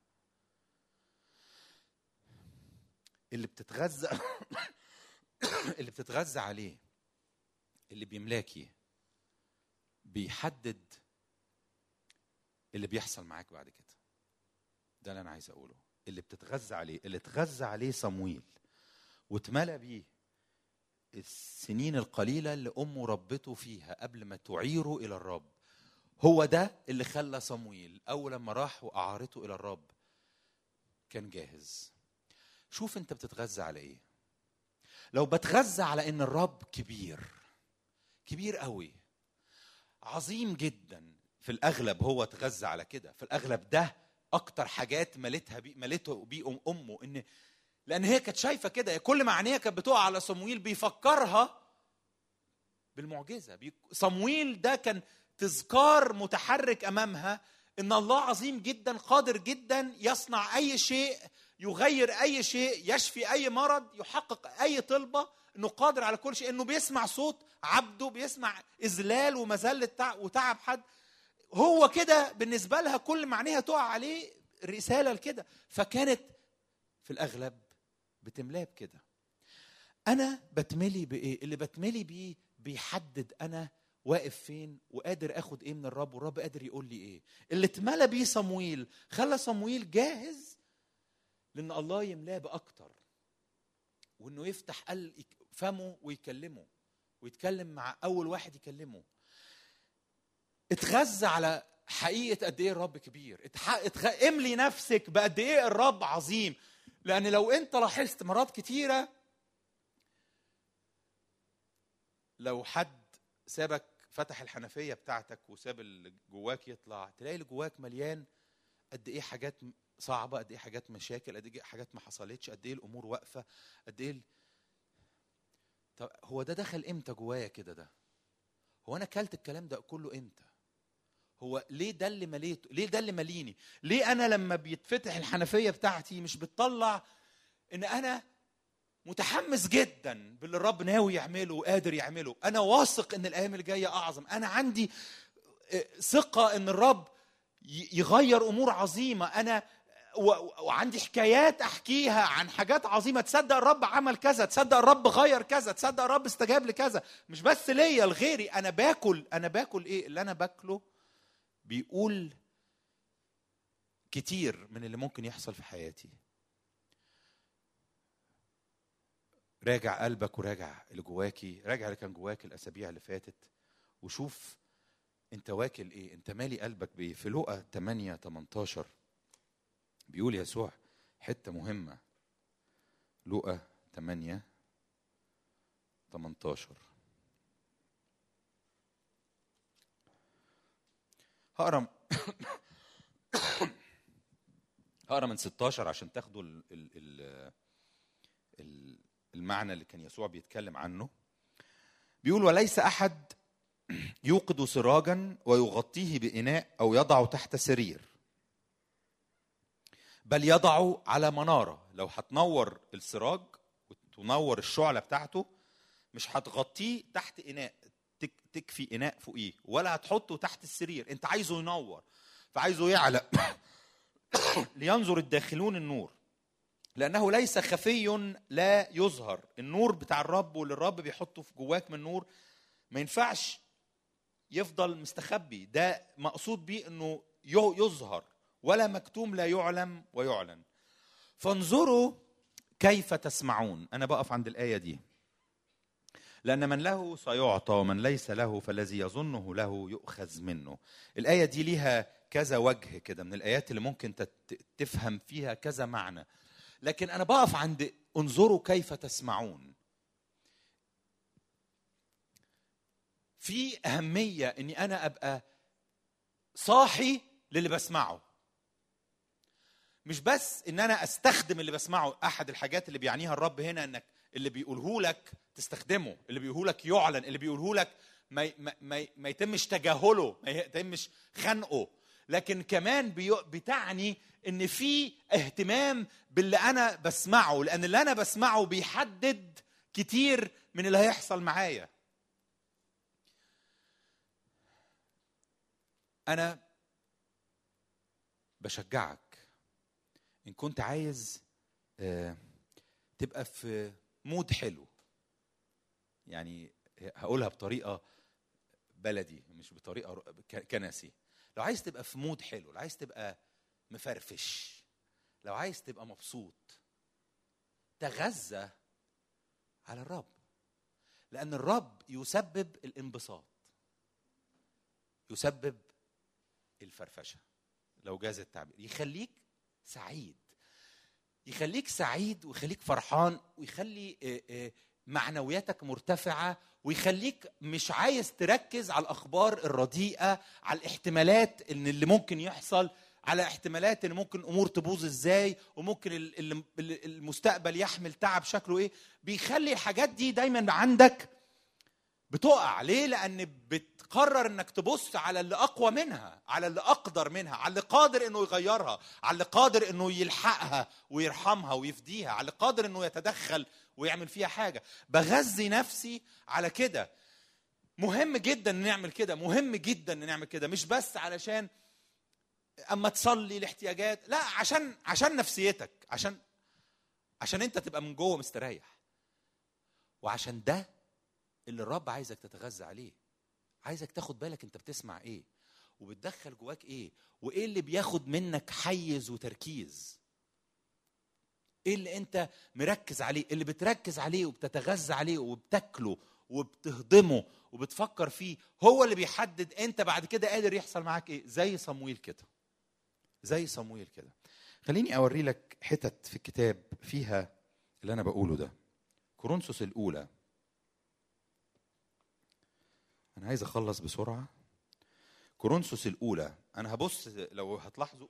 اللي بتتغذى اللي بتتغذى عليه اللي بيملاكي بيحدد اللي بيحصل معاك بعد كده ده اللي انا عايز اقوله اللي بتتغذى عليه اللي اتغذى عليه صمويل واتملى بيه السنين القليله اللي امه ربته فيها قبل ما تعيره الى الرب هو ده اللي خلى صمويل اول لما راح واعارته الى الرب كان جاهز شوف انت بتتغذى على ايه لو بتغذى على ان الرب كبير كبير قوي عظيم جدا في الاغلب هو اتغذى على كده في الاغلب ده اكتر حاجات ملتها بي ملته بيه أم امه ان لان هي كانت شايفه كده كل ما عينيها كانت بتقع على صمويل بيفكرها بالمعجزه بي- صمويل ده كان تذكار متحرك امامها ان الله عظيم جدا قادر جدا يصنع اي شيء يغير اي شيء يشفي اي مرض يحقق اي طلبه انه قادر على كل شيء انه بيسمع صوت عبده بيسمع اذلال ومذله تع- وتعب حد هو كده بالنسبه لها كل ما عينيها تقع عليه رساله لكده فكانت في الاغلب بتملاه بكده انا بتملي بايه اللي بتملي بيه بيحدد انا واقف فين وقادر اخد ايه من الرب والرب قادر يقول لي ايه اللي اتملى بيه صمويل خلى صمويل جاهز لان الله يملاه باكتر وانه يفتح قل فمه ويكلمه ويتكلم مع اول واحد يكلمه اتغذى على حقيقه قد ايه الرب كبير اتح... اتغ... املي نفسك بقد ايه الرب عظيم لان لو انت لاحظت مرات كتيره لو حد سابك فتح الحنفيه بتاعتك وساب اللي جواك يطلع تلاقي اللي جواك مليان قد ايه حاجات صعبه قد ايه حاجات مشاكل قد ايه حاجات ما حصلتش قد ايه الامور واقفه قد ايه ال... طب هو ده دخل امتى جوايا كده ده هو انا اكلت الكلام ده كله امتى هو ليه ده اللي مليته ليه ده اللي مليني ليه انا لما بيتفتح الحنفيه بتاعتي مش بتطلع ان انا متحمس جدا باللي الرب ناوي يعمله وقادر يعمله انا واثق ان الايام اللي جايه اعظم انا عندي آه، ثقه ان الرب ي- يغير امور عظيمه انا و- وعندي حكايات احكيها عن حاجات عظيمه تصدق الرب عمل كذا تصدق الرب غير كذا تصدق الرب استجاب لكذا مش بس ليا لغيري انا باكل انا باكل ايه اللي انا باكله بيقول كتير من اللي ممكن يحصل في حياتي راجع قلبك وراجع اللي جواكي راجع اللي كان جواك الاسابيع اللي فاتت وشوف انت واكل ايه انت مالي قلبك بايه في لقا 8 18 بيقول يسوع حته مهمه لقا 8 18 هقرا هقرا من 16 عشان تاخدوا ال ال ال ال المعنى اللي كان يسوع بيتكلم عنه بيقول وليس احد يوقد سراجا ويغطيه باناء او يضعه تحت سرير بل يضعه على مناره لو هتنور السراج وتنور الشعله بتاعته مش هتغطيه تحت اناء تك- تكفي اناء فوقيه ولا هتحطه تحت السرير انت عايزه ينور فعايزه يعلى لينظر الداخلون النور لانه ليس خفي لا يظهر النور بتاع الرب واللي الرب بيحطه في جواك من نور ما ينفعش يفضل مستخبي ده مقصود بيه انه ي- يظهر ولا مكتوم لا يعلم ويعلن فانظروا كيف تسمعون انا بقف عند الايه دي لأن من له سيعطى ومن ليس له فالذي يظنه له يؤخذ منه الآية دي ليها كذا وجه كده من الآيات اللي ممكن تت- تفهم فيها كذا معنى لكن أنا بقف عند انظروا كيف تسمعون في أهمية إني أنا أبقى صاحي للي بسمعه مش بس ان انا استخدم اللي بسمعه احد الحاجات اللي بيعنيها الرب هنا انك اللي بيقوله لك تستخدمه اللي بيقوله لك يعلن اللي بيقوله لك ما ي- ما ما, ما يتمش تجاهله ما يتمش خنقه لكن كمان بي- بتعني ان في اهتمام باللي انا بسمعه لان اللي انا بسمعه بيحدد كتير من اللي هيحصل معايا انا بشجعك ان كنت عايز آه، تبقى في مود حلو يعني هقولها بطريقه بلدي مش بطريقه ر- ك- كنسي لو عايز تبقى في مود حلو لو عايز تبقى مفرفش لو عايز تبقى مبسوط تغذى على الرب لان الرب يسبب الانبساط يسبب الفرفشه لو جاز التعبير يخليك سعيد يخليك سعيد ويخليك فرحان ويخلي آه، آه، معنوياتك مرتفعه ويخليك مش عايز تركز على الاخبار الرديئه على الاحتمالات ان اللي ممكن يحصل على احتمالات ان ممكن امور تبوظ ازاي وممكن ال- ال- ال- المستقبل يحمل تعب شكله ايه بيخلي الحاجات دي دايما عندك بتقع ليه لان بتقرر انك تبص على اللي اقوى منها على اللي اقدر منها على اللي قادر انه يغيرها على اللي قادر انه يلحقها ويرحمها ويفديها على اللي قادر انه يتدخل ويعمل فيها حاجه بغذي نفسي على كده مهم جدا ان نعمل كده مهم جدا ان نعمل كده مش بس علشان اما تصلي لاحتياجات لا عشان عشان نفسيتك عشان عشان انت تبقى من جوه مستريح وعشان ده اللي الرب عايزك تتغذى عليه عايزك تاخد بالك انت بتسمع ايه وبتدخل جواك ايه وايه اللي بياخد منك حيز وتركيز ايه اللي انت مركز عليه اللي بتركز عليه وبتتغذى عليه وبتاكله وبتهضمه وبتفكر فيه هو اللي بيحدد انت بعد كده قادر يحصل معاك ايه زي صمويل كده زي صمويل كده خليني اوري لك حتت في الكتاب فيها اللي انا بقوله ده كورنثوس الاولى انا عايز اخلص بسرعه كورنثوس الاولى انا هبص لو هتلاحظوا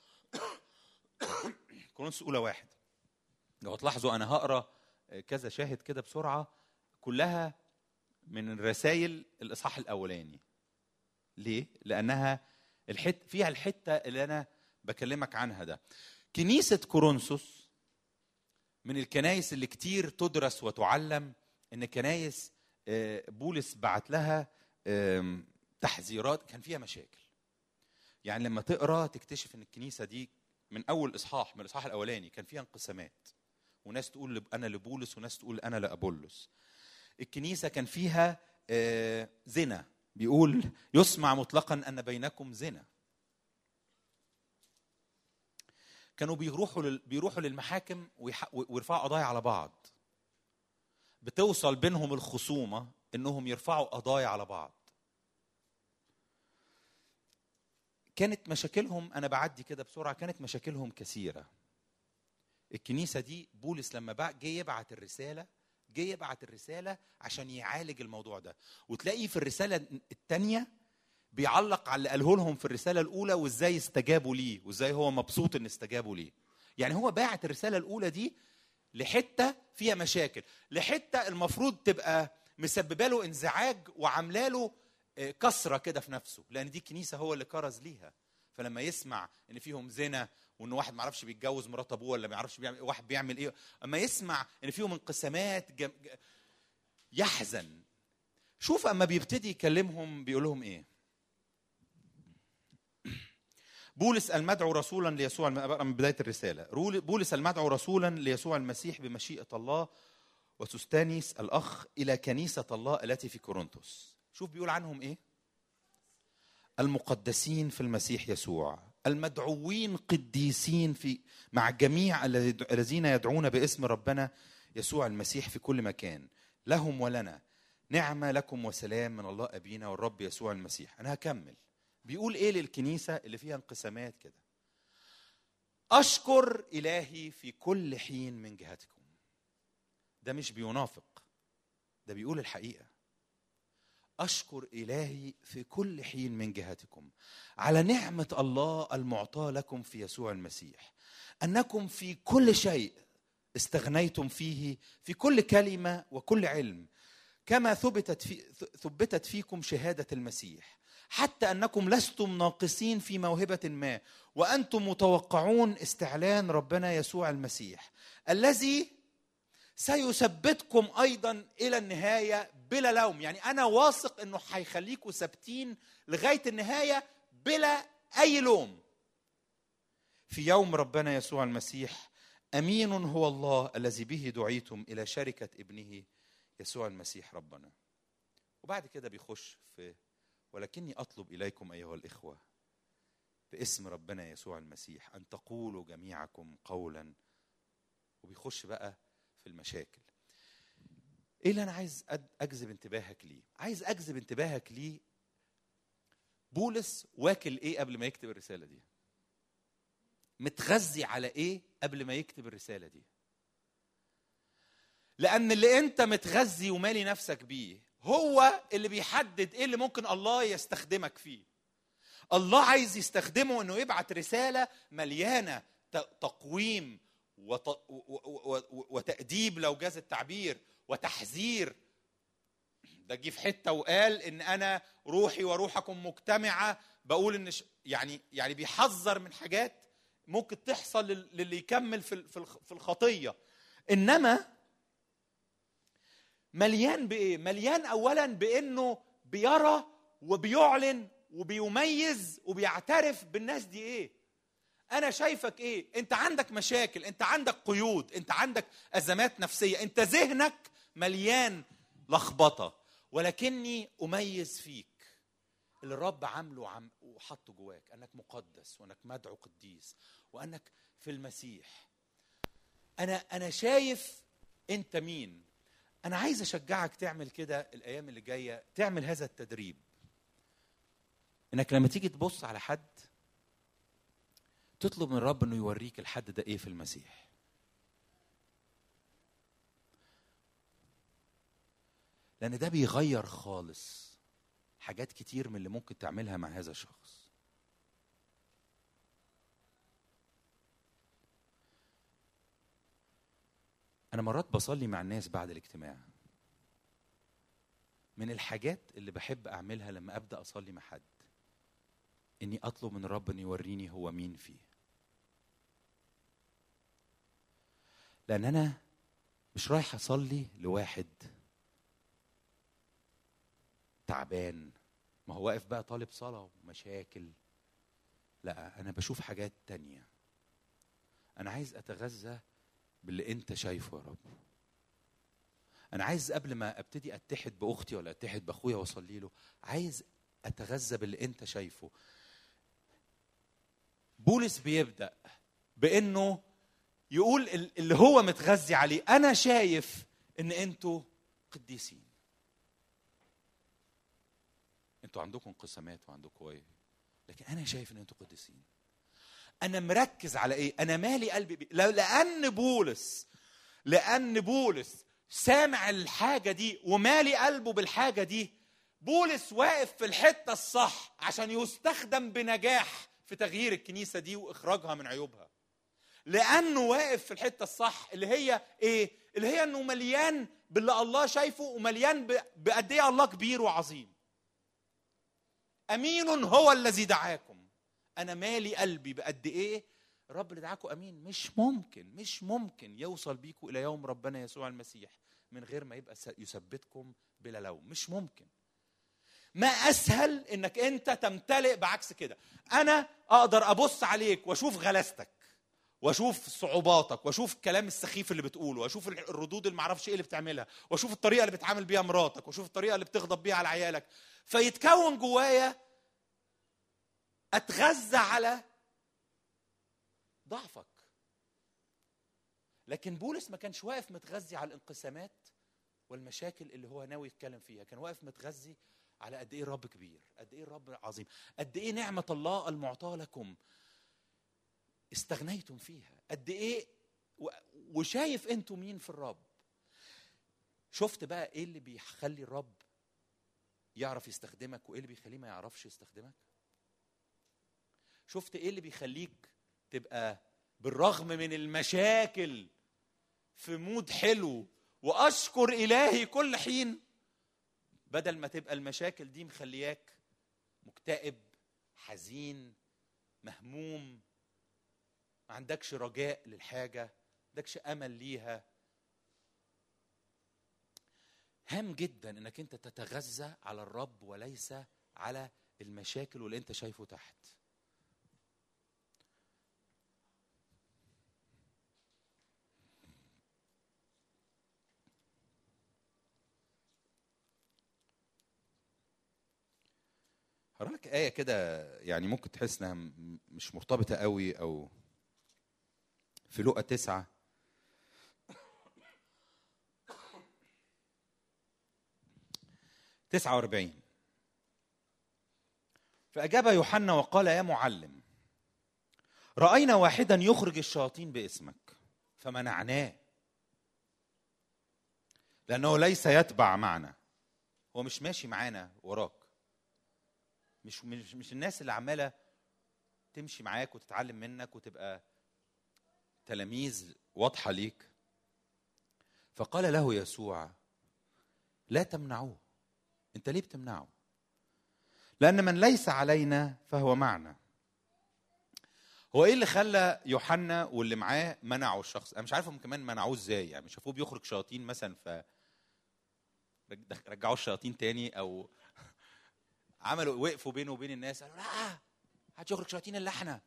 كورنثوس الاولى واحد لو هتلاحظوا انا هقرا كذا شاهد كده بسرعه كلها من الرسائل الاصحاح الاولاني ليه لانها الحت فيها الحته اللي انا بكلمك عنها ده كنيسه كورنثوس من الكنايس اللي كتير تدرس وتعلم ان كنايس آه، بولس بعت لها آم، تحذيرات كان فيها مشاكل يعني لما تقرا تكتشف ان الكنيسه دي من اول اصحاح من الاصحاح الاولاني كان فيها انقسامات وناس تقول لب- انا لبولس وناس تقول انا لابولس الكنيسه كان فيها آه، زنا بيقول يسمع مطلقا ان بينكم زنا كانوا بيروحوا لل... بيروحوا للمحاكم ويح... ويرفعوا قضايا على بعض بتوصل بينهم الخصومه انهم يرفعوا قضايا على بعض كانت مشاكلهم انا بعدي كده بسرعه كانت مشاكلهم كثيره الكنيسه دي بولس لما بقى جه يبعت الرساله جه يبعت الرساله عشان يعالج الموضوع ده وتلاقيه في الرساله الثانيه بيعلق على اللي قاله لهم في الرساله الاولى وازاي استجابوا ليه وازاي هو مبسوط ان استجابوا ليه يعني هو باعت الرساله الاولى دي لحته فيها مشاكل لحته المفروض تبقى مسببه له انزعاج وعامله له آه، كسره كده في نفسه لان دي كنيسه هو اللي كرز ليها فلما يسمع ان فيهم زنا وان واحد ما يعرفش بيتجوز مرات ابوه ولا ما يعرفش بيعمل واحد بيعمل ايه اما يسمع ان فيهم انقسامات جم... ج- يحزن شوف اما بيبتدي يكلمهم بيقول لهم ايه بولس المدعو رسولا ليسوع الم- بقرا من بدايه الرساله رول- بولس المدعو رسولا ليسوع المسيح بمشيئه الله وسستانيس الاخ الى كنيسه الله التي في كورنثوس شوف بيقول عنهم ايه المقدسين في المسيح يسوع المدعوين قديسين في مع جميع الذي- الذين يدعون باسم ربنا يسوع المسيح في كل مكان لهم ولنا نعمه لكم وسلام من الله ابينا والرب يسوع المسيح انا هكمل بيقول ايه للكنيسه اللي فيها انقسامات كده اشكر الهي في كل حين من جهتكم ده مش بينافق ده بيقول الحقيقه اشكر الهي في كل حين من جهتكم على نعمه الله المعطاه لكم في يسوع المسيح انكم في كل شيء استغنيتم فيه في كل كلمه وكل علم كما ثبتت في ثبتت فيكم شهاده المسيح حتى انكم لستم ناقصين في موهبه ما وانتم متوقعون استعلان ربنا يسوع المسيح الذي سيثبتكم ايضا الى النهايه بلا لوم يعني انا واثق انه هيخليكم ثابتين لغايه النهايه بلا اي لوم في يوم ربنا يسوع المسيح امين هو الله الذي به دعيتم الى شركه ابنه يسوع المسيح ربنا وبعد كده بيخش في ولكني اطلب اليكم ايها الاخوه باسم ربنا يسوع المسيح ان تقولوا جميعكم قولا وبيخش بقى في المشاكل ايه اللي انا عايز أد- اجذب انتباهك ليه عايز اجذب انتباهك ليه بولس واكل ايه قبل ما يكتب الرساله دي متغذي على ايه قبل ما يكتب الرساله دي لان اللي انت متغذي ومالي نفسك بيه هو اللي بيحدد ايه اللي ممكن الله يستخدمك فيه الله عايز يستخدمه انه يبعت رساله مليانه ت- تقويم وت... و... و... و... وتأديب لو جاز التعبير وتحذير ده جه في حته وقال ان انا روحي وروحكم مجتمعه بقول ان ش... يعني يعني بيحذر من حاجات ممكن تحصل لل- للي يكمل في ال- في الخ- في الخطيه انما مليان بايه مليان اولا بانه بيرى وبيعلن وبيميز وبيعترف بالناس دي ايه انا شايفك ايه انت عندك مشاكل انت عندك قيود انت عندك ازمات نفسيه انت ذهنك مليان لخبطه ولكني اميز فيك اللي الرب عامله عم وحطه جواك انك مقدس وانك مدعو قديس وانك في المسيح انا انا شايف انت مين انا عايز اشجعك تعمل كده الايام اللي جايه تعمل هذا التدريب انك لما تيجي تبص على حد تطلب من الرب انه يوريك الحد ده ايه في المسيح لان ده بيغير خالص حاجات كتير من اللي ممكن تعملها مع هذا الشخص انا مرات بصلي مع الناس بعد الاجتماع من الحاجات اللي بحب اعملها لما ابدا اصلي مع حد اني اطلب من الرب ان يوريني هو مين فيه لان انا مش رايح اصلي لواحد تعبان ما هو واقف بقى طالب صلاه ومشاكل لا انا بشوف حاجات تانية انا عايز اتغذى باللي انت شايفه يا رب انا عايز قبل ما ابتدي اتحد باختي ولا اتحد باخويا واصلي له عايز اتغذى باللي انت شايفه بولس بيبدا بانه يقول ال- اللي هو متغذي عليه انا شايف ان انتوا قديسين انتوا عندكم انقسامات وعندكم ايه لكن انا شايف ان انتوا قديسين انا مركز على ايه انا مالي قلبي بيه لا- لان بولس لان بولس سامع الحاجه دي ومالي قلبه بالحاجه دي بولس واقف في الحته الصح عشان يستخدم بنجاح في تغيير الكنيسه دي واخراجها من عيوبها لانه واقف في الحته الصح اللي هي ايه اللي هي انه مليان باللي الله شايفه ومليان ب- بقد ايه الله كبير وعظيم امين هو الذي دعاكم انا مالي قلبي بقد ايه الرب اللي دعاكم امين مش ممكن مش ممكن يوصل بيكم الى يوم ربنا يسوع المسيح من غير ما يبقى س- يثبتكم بلا لوم مش ممكن ما اسهل انك انت تمتلئ بعكس كده انا اقدر ابص عليك واشوف غلاستك واشوف صعوباتك واشوف الكلام السخيف اللي بتقوله واشوف الردود اللي معرفش ايه اللي بتعملها واشوف الطريقه اللي بتعامل بيها مراتك واشوف الطريقه اللي بتغضب بيها على عيالك فيتكون جوايا اتغذى على ضعفك لكن بولس ما كانش واقف متغذي على الانقسامات والمشاكل اللي هو ناوي يتكلم فيها كان واقف متغذي على قد ايه الرب كبير قد ايه الرب عظيم قد ايه نعمه الله المعطاه لكم استغنيتم فيها قد ايه و- وشايف انتوا مين في الرب شفت بقى ايه اللي بيخلي الرب يعرف يستخدمك وايه اللي بيخليه ما يعرفش يستخدمك شفت ايه اللي بيخليك تبقى بالرغم من المشاكل في مود حلو واشكر الهي كل حين بدل ما تبقى المشاكل دي مخلياك مكتئب حزين مهموم ما عندكش رجاء للحاجه ما عندكش امل ليها هام جدا انك انت تتغذى على الرب وليس على المشاكل واللي انت شايفه تحت هقرا لك آية كده يعني ممكن تحس إنها م- مش مرتبطة قوي أو في لقا تسعة تسعة وأربعين فأجاب يوحنا وقال يا معلم رأينا واحدا يخرج الشياطين باسمك فمنعناه لأنه ليس يتبع معنا هو مش ماشي معانا وراك مش مش مش الناس اللي عماله تمشي معاك وتتعلم منك وتبقى تلاميذ واضحه ليك فقال له يسوع لا تمنعوه انت ليه بتمنعه لان من ليس علينا فهو معنا هو ايه اللي خلى يوحنا واللي معاه منعوا الشخص انا مش عارف هم كمان منعوه ازاي يعني شافوه بيخرج شياطين مثلا ف رجعوا الشياطين تاني او عملوا وقفوا بينه وبين الناس قالوا لا هتخرج شياطين الا احنا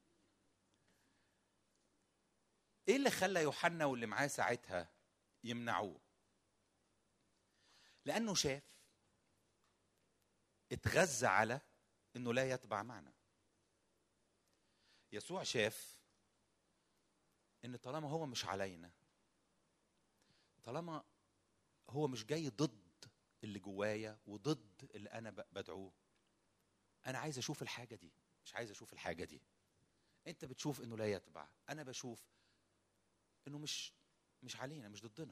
ايه اللي خلى يوحنا واللي معاه ساعتها يمنعوه لانه شاف اتغذى على انه لا يتبع معنا يسوع شاف ان طالما هو مش علينا طالما هو مش جاي ضد اللي جوايا وضد اللي انا ب- بدعوه انا عايز اشوف الحاجه دي مش عايز اشوف الحاجه دي انت بتشوف انه لا يتبع انا بشوف انه مش مش علينا مش ضدنا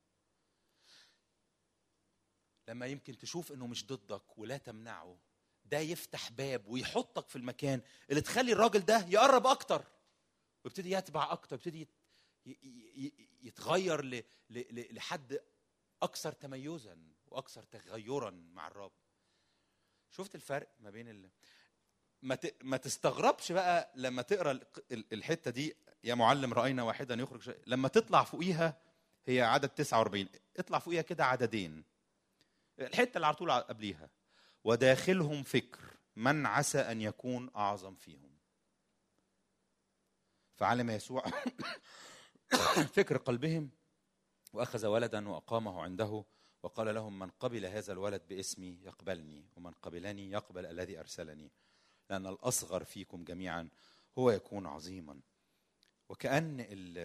لما يمكن تشوف انه مش ضدك ولا تمنعه ده يفتح باب ويحطك في المكان اللي تخلي الراجل ده يقرب اكتر ويبتدي يتبع اكتر يبتدي يت- ي- ي- ي- يتغير ل- ل- ل- لحد اكثر تميزا واكثر تغيرا مع الرب شفت الفرق ما بين ال... ما ت... ما تستغربش بقى لما تقرا ال- ال- الحته دي يا معلم راينا واحدا يخرج شيء. لما تطلع فوقيها هي عدد 49 اطلع فوقيها كده عددين الحته اللي على طول قبليها وداخلهم فكر من عسى ان يكون اعظم فيهم فعلم يسوع فكر قلبهم واخذ ولدا واقامه عنده وقال لهم من قبل هذا الولد باسمي يقبلني ومن قبلني يقبل الذي ارسلني لان الاصغر فيكم جميعا هو يكون عظيما وكان ال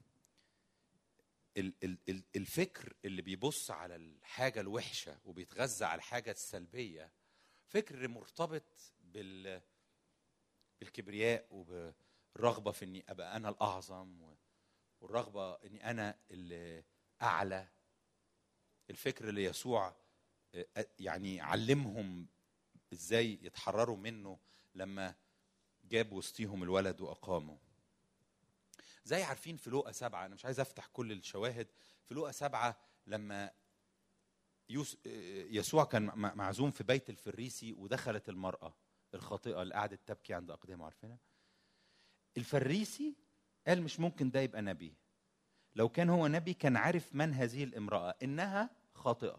ال- ال- ال- الفكر اللي بيبص على الحاجه الوحشه وبيتغذى على الحاجه السلبيه فكر مرتبط بال بالكبرياء وبالرغبه في اني ابقى انا الاعظم و- والرغبه اني انا اللي اعلى الفكر اللي يسوع آه، يعني علمهم ازاي يتحرروا منه لما جاب وسطيهم الولد واقامه زي عارفين في لوقا سبعة أنا مش عايز أفتح كل الشواهد في لوقا سبعة لما يوس... آه، يسوع كان م- معزوم في بيت الفريسي ودخلت المرأة الخاطئة اللي قعدت تبكي عند أقدامه عارفينها الفريسي قال مش ممكن ده يبقى نبي لو كان هو نبي كان عارف من هذه الامرأة إنها خاطئة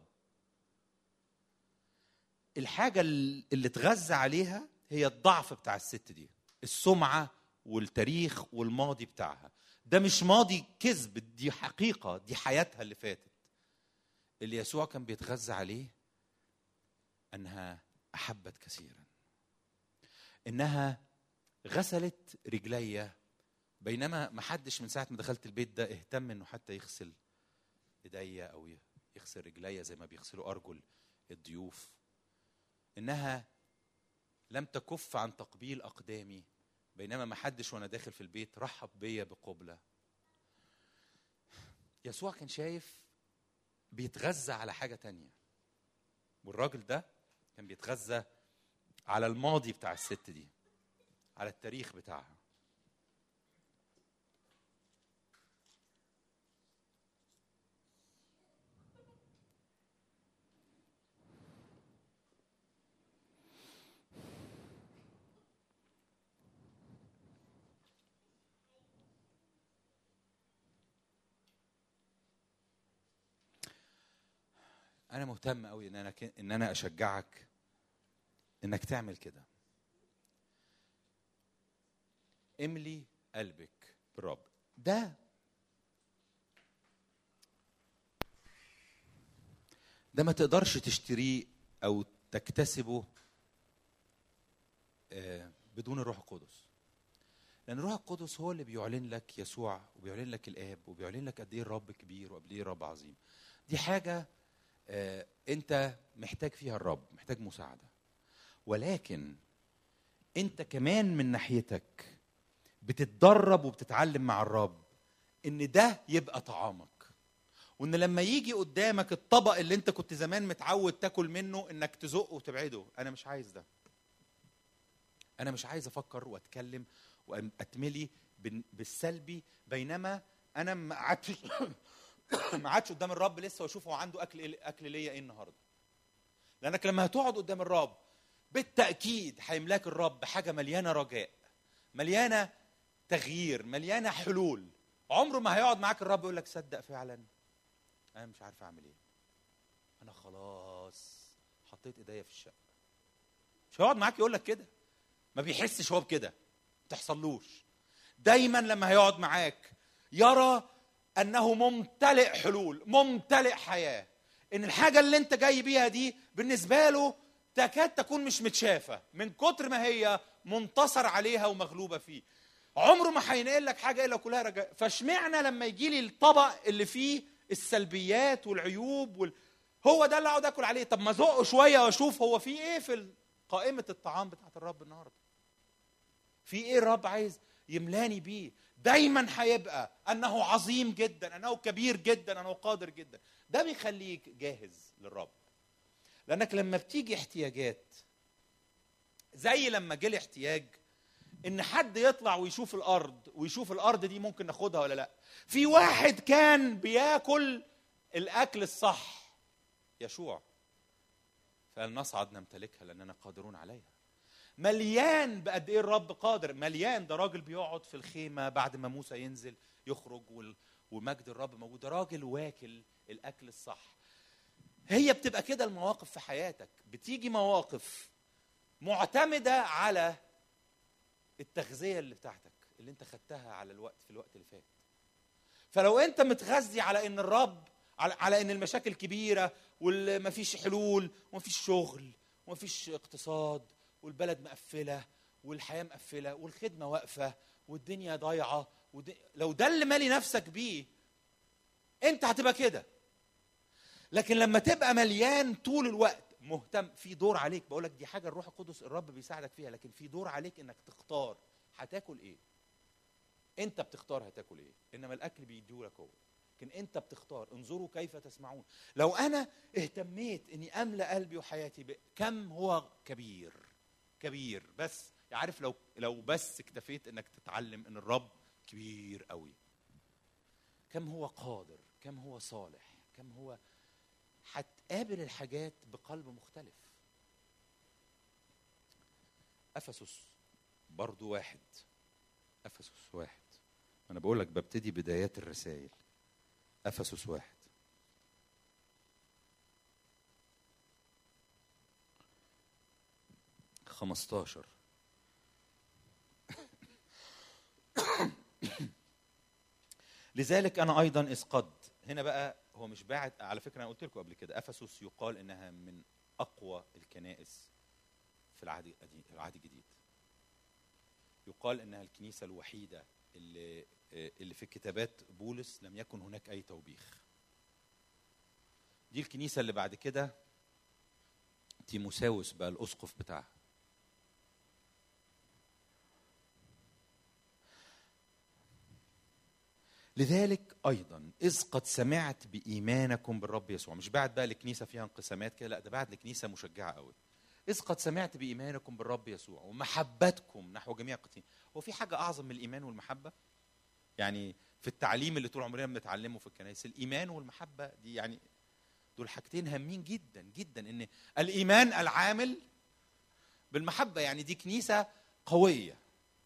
الحاجة اللي اتغذى عليها هي الضعف بتاع الست دي السمعة والتاريخ والماضي بتاعها ده مش ماضي كذب دي حقيقة دي حياتها اللي فاتت اللي يسوع كان بيتغذى عليه أنها أحبت كثيرا إنها غسلت رجلي بينما ما حدش من ساعة ما دخلت البيت ده اهتم إنه حتى يغسل إيديا أو يغسل رجليا زي ما بيغسلوا أرجل الضيوف إنها لم تكف عن تقبيل أقدامي بينما ما حدش وانا داخل في البيت رحب بيا بقبلة يسوع كان شايف بيتغذى على حاجة تانية والراجل ده كان بيتغذى على الماضي بتاع الست دي على التاريخ بتاعها انا مهتم قوي ان انا ك... ان انا اشجعك انك تعمل كده املي قلبك بالرب ده ده ما تقدرش تشتريه او تكتسبه آه، بدون الروح القدس لان الروح القدس هو اللي بيعلن لك يسوع وبيعلن لك الاب وبيعلن لك قد ايه الرب كبير وقد ايه الرب عظيم دي حاجه آه، انت محتاج فيها الرب محتاج مساعده ولكن انت كمان من ناحيتك بتتدرب وبتتعلم مع الرب ان ده يبقى طعامك وان لما يجي قدامك الطبق اللي انت كنت زمان متعود تاكل منه انك تزقه وتبعده انا مش عايز ده انا مش عايز افكر واتكلم واتملي بال- بالسلبي بينما انا ما قعدتش ما قعدتش قدام الرب لسه واشوف هو عنده اكل إيه- اكل ليا ايه النهارده لانك لما هتقعد قدام الرب بالتاكيد هيملاك الرب حاجه مليانه رجاء مليانه تغيير مليانه حلول عمره ما هيقعد معاك الرب يقول لك صدق فعلا انا مش عارف اعمل ايه انا خلاص حطيت ايديا في الشقه مش هيقعد معاك يقول لك كده ما بيحسش هو بكده ما تحصلوش دايما لما هيقعد معاك يرى انه ممتلئ حلول ممتلئ حياه ان الحاجه اللي انت جاي بيها دي بالنسبه له تكاد تكون مش متشافه من كتر ما هي منتصر عليها ومغلوبه فيه عمره ما هينقل لك حاجه الا كلها رجاء فاشمعنى لما يجي لي الطبق اللي فيه السلبيات والعيوب وال... هو ده اللي اقعد اكل عليه طب ما ازقه شويه واشوف هو في ايه في قائمه الطعام بتاعت الرب النهارده في ايه الرب عايز يملاني بيه دايما هيبقى انه عظيم جدا انه كبير جدا انه قادر جدا ده بيخليك جاهز للرب لانك لما بتيجي احتياجات زي لما جه احتياج ان حد يطلع ويشوف الارض ويشوف الارض دي ممكن ناخدها ولا لا في واحد كان بياكل الاكل الصح يشوع فلنصعد نمتلكها لاننا قادرون عليها مليان بقد ايه الرب قادر مليان ده راجل بيقعد في الخيمه بعد ما موسى ينزل يخرج وال- ومجد الرب موجود ده راجل واكل الاكل الصح هي بتبقى كده المواقف في حياتك بتيجي مواقف معتمده على التغذيه اللي بتاعتك اللي انت خدتها على الوقت في الوقت اللي فات فلو انت متغذي على ان الرب على, على ان المشاكل كبيره ومفيش حلول ومفيش شغل ومفيش اقتصاد والبلد مقفله والحياه مقفله والخدمه واقفه والدنيا ضايعه ود... لو ده اللي مالي نفسك بيه انت هتبقى كده لكن لما تبقى مليان طول الوقت مهتم في دور عليك بقول لك دي حاجه الروح القدس الرب بيساعدك فيها لكن في دور عليك انك تختار هتاكل ايه انت بتختار هتاكل ايه انما الاكل بيديهولك هو لكن انت بتختار انظروا كيف تسمعون لو انا اهتميت اني املا قلبي وحياتي بكم هو كبير كبير بس عارف لو لو بس اكتفيت انك تتعلم ان الرب كبير قوي كم هو قادر كم هو صالح كم هو هتقابل الحاجات بقلب مختلف افسس برضو واحد افسس واحد انا بقول لك ببتدي بدايات الرسائل افسس واحد خمستاشر لذلك انا ايضا اذ قد هنا بقى هو مش باعت على فكره انا قلت لكم قبل كده افسس يقال انها من اقوى الكنائس في العهد القديم العهد الجديد يقال انها الكنيسه الوحيده اللي اللي في كتابات بولس لم يكن هناك اي توبيخ دي الكنيسه اللي بعد كده تيموساوس بقى الاسقف بتاعها لذلك ايضا اذ قد سمعت بايمانكم بالرب يسوع مش بعد بقى لكنيسه فيها انقسامات كده لا ده بعد لكنيسه مشجعه قوي اذ قد سمعت بايمانكم بالرب يسوع ومحبتكم نحو جميع القديسين هو في حاجه اعظم من الايمان والمحبه يعني في التعليم اللي طول عمرنا بنتعلمه في الكنائس الايمان والمحبه دي يعني دول حاجتين هامين جدا جدا ان الايمان العامل بالمحبه يعني دي كنيسه قويه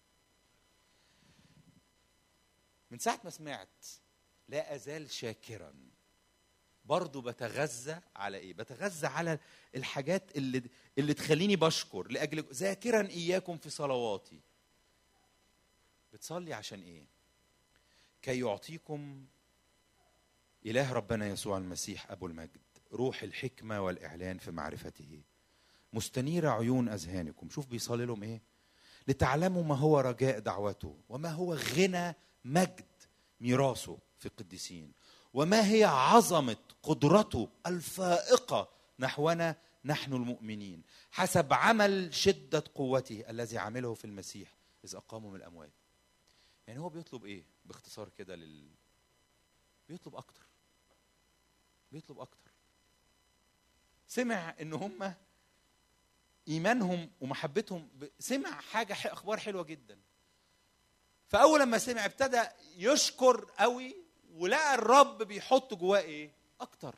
من ساعه ما سمعت لا ازال شاكرا برضو بتغذى على ايه بتغذى على الحاجات اللي اللي تخليني بشكر لاجل ذاكرا اياكم في صلواتي بتصلي عشان ايه كي يعطيكم اله ربنا يسوع المسيح ابو المجد روح الحكمه والاعلان في معرفته مستنير عيون اذهانكم شوف بيصلي لهم ايه لتعلموا ما هو رجاء دعوته وما هو غنى مجد ميراثه في القديسين وما هي عظمه قدرته الفائقه نحونا نحن المؤمنين حسب عمل شده قوته الذي عمله في المسيح اذ اقامه من الاموات يعني هو بيطلب ايه باختصار كده لل بيطلب اكتر بيطلب اكتر سمع ان هم ايمانهم ومحبتهم ب... سمع حاجه ح... اخبار حلوه جدا فاول لما سمع ابتدى يشكر قوي ولقى الرب بيحط جواه ايه اكتر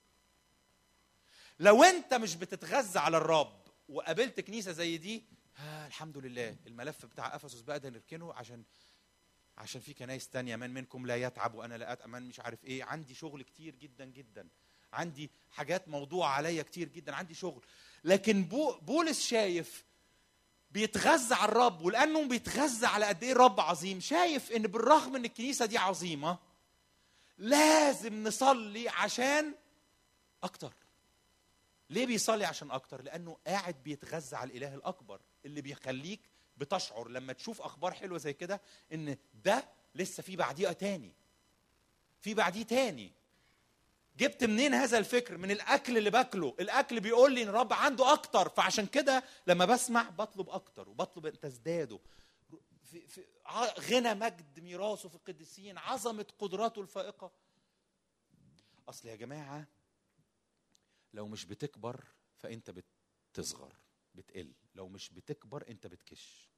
لو انت مش بتتغذى على الرب وقابلت كنيسه زي دي آه الحمد لله الملف بتاع افسس بقى ده نركنه عشان عشان في كنايس تانية من منكم لا يتعب وانا لا اتعب من مش عارف ايه عندي شغل كتير جدا جدا عندي حاجات موضوع عليا كتير جدا عندي شغل لكن بو بولس شايف بيتغذى على الرب ولانه بيتغذى على قد ايه الرب عظيم شايف ان بالرغم ان الكنيسه دي عظيمه لازم نصلي عشان اكتر ليه بيصلي عشان اكتر لانه قاعد بيتغذى على الاله الاكبر اللي بيخليك بتشعر لما تشوف اخبار حلوه زي كده ان ده لسه في بعديه تاني في بعديه تاني جبت منين هذا الفكر من الاكل اللي باكله الاكل بيقول لي ان الرب عنده اكتر فعشان كده لما بسمع بطلب اكتر وبطلب ان تزداده في في ع- غنى مجد ميراثه في القديسين عظمه قدراته الفائقه اصل يا جماعه لو مش بتكبر فانت بتصغر بتقل لو مش بتكبر انت بتكش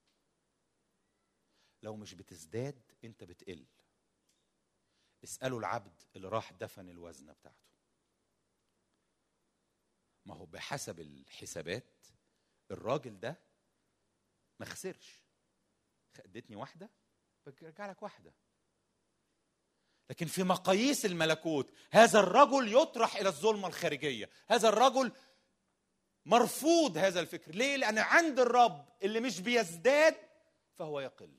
لو مش بتزداد انت بتقل اسألوا العبد اللي راح دفن الوزنة بتاعته ما هو بحسب الحسابات الراجل ده ما خسرش ادتني واحدة برجع لك واحدة لكن في مقاييس الملكوت هذا الرجل يطرح إلى الظلمة الخارجية هذا الرجل مرفوض هذا الفكر ليه لأن عند الرب اللي مش بيزداد فهو يقل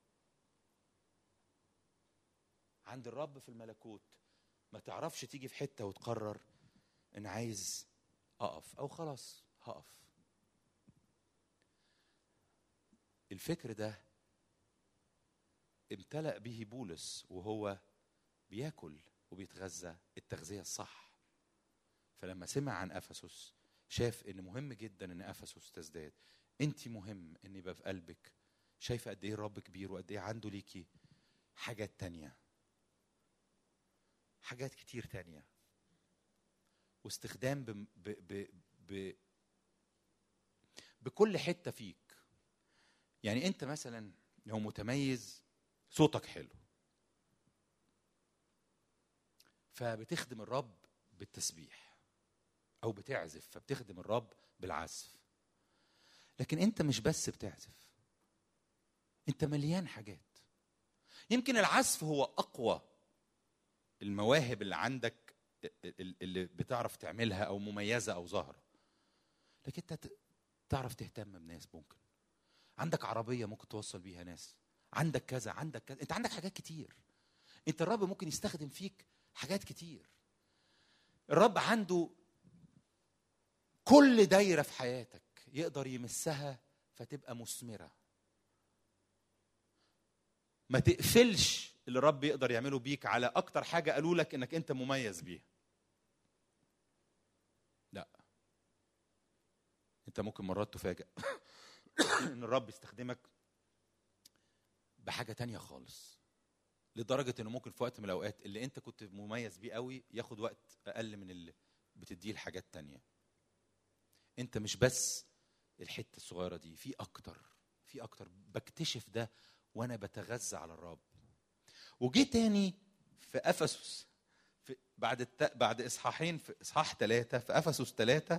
عند الرب في الملكوت ما تعرفش تيجي في حته وتقرر ان عايز اقف او خلاص هقف الفكر ده امتلأ به بولس وهو بياكل وبيتغذى التغذية الصح فلما سمع عن أفسس شاف إن مهم جدا إن أفسس تزداد أنت مهم إن يبقى في قلبك شايفة قد إيه الرب كبير وقد إيه عنده ليكي حاجات تانية حاجات كتير تانية واستخدام ب... ب... ب... ب... بكل حتة فيك يعني انت مثلا لو متميز صوتك حلو فبتخدم الرب بالتسبيح او بتعزف فبتخدم الرب بالعزف لكن انت مش بس بتعزف انت مليان حاجات يمكن العزف هو اقوى المواهب اللي عندك اللي بتعرف تعملها او مميزه او ظاهره لكن انت تعرف تهتم بناس ممكن عندك عربيه ممكن توصل بيها ناس عندك كذا عندك كذا انت عندك حاجات كتير انت الرب ممكن يستخدم فيك حاجات كتير الرب عنده كل دايره في حياتك يقدر يمسها فتبقى مثمره ما تقفلش اللي الرب يقدر يعمله بيك على اكتر حاجه قالوا لك انك انت مميز بيها لا انت ممكن مرات تفاجئ ان الرب يستخدمك بحاجه تانية خالص لدرجه انه ممكن في وقت من الاوقات اللي انت كنت مميز بيه قوي ياخد وقت اقل من اللي بتديه لحاجات تانية انت مش بس الحته الصغيره دي في اكتر في اكتر بكتشف ده وانا بتغذى على الرب وجي تاني في افسس في بعد الت... بعد اصحاحين في اصحاح ثلاثه في افسس ثلاثه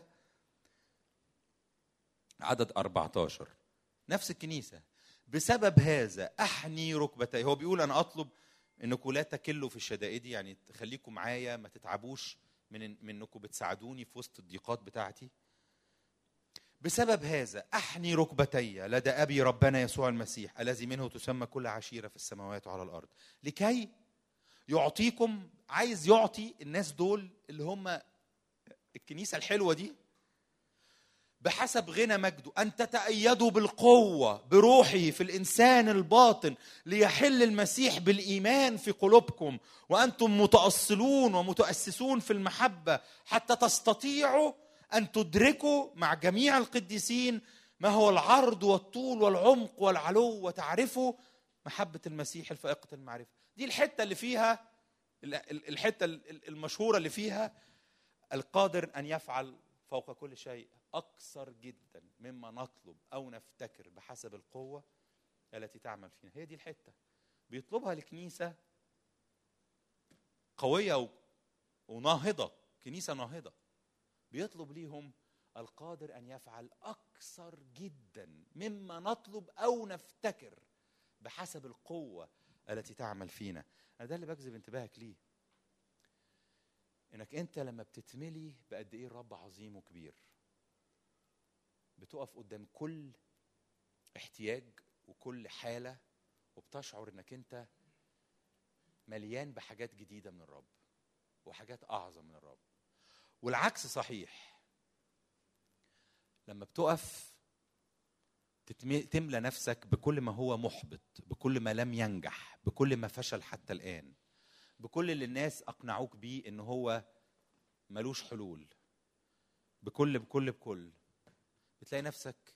عدد 14 نفس الكنيسه بسبب هذا احني ركبتي هو بيقول انا اطلب انكم لا تكلوا في الشدائد يعني تخليكم معايا ما تتعبوش من من انكم بتساعدوني في وسط الضيقات بتاعتي بسبب هذا احني ركبتي لدى ابي ربنا يسوع المسيح الذي منه تسمى كل عشيره في السماوات وعلى الارض لكي يعطيكم عايز يعطي الناس دول اللي هم الكنيسه الحلوه دي بحسب غنى مجده ان تتأيدوا بالقوه بروحه في الانسان الباطن ليحل المسيح بالايمان في قلوبكم وانتم متاصلون ومتاسسون في المحبه حتى تستطيعوا ان تدركوا مع جميع القديسين ما هو العرض والطول والعمق والعلو وتعرفوا محبه المسيح الفائقه المعرفه دي الحته اللي فيها ال- ال- الحته ال- المشهوره اللي فيها القادر ان يفعل فوق كل شيء اكثر جدا مما نطلب او نفتكر بحسب القوه التي تعمل فينا هي دي الحته بيطلبها الكنيسه قويه و- وناهضه كنيسه ناهضه بيطلب ليهم القادر ان يفعل اكثر جدا مما نطلب او نفتكر بحسب القوه التي تعمل فينا انا ده اللي بجذب انتباهك ليه انك انت لما بتتملي بقد ايه الرب عظيم وكبير بتقف قدام كل احتياج وكل حاله وبتشعر انك انت مليان بحاجات جديده من الرب وحاجات اعظم من الرب والعكس صحيح لما بتقف تتم- تملى نفسك بكل ما هو محبط بكل ما لم ينجح بكل ما فشل حتى الان بكل اللي الناس اقنعوك بيه ان هو ملوش حلول بكل بكل بكل بتلاقي نفسك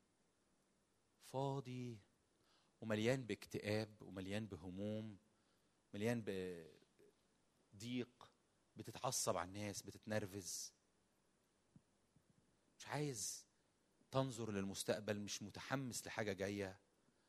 فاضي ومليان باكتئاب ومليان بهموم مليان بضيق بتتعصب على الناس بتتنرفز مش عايز تنظر للمستقبل مش متحمس لحاجه جايه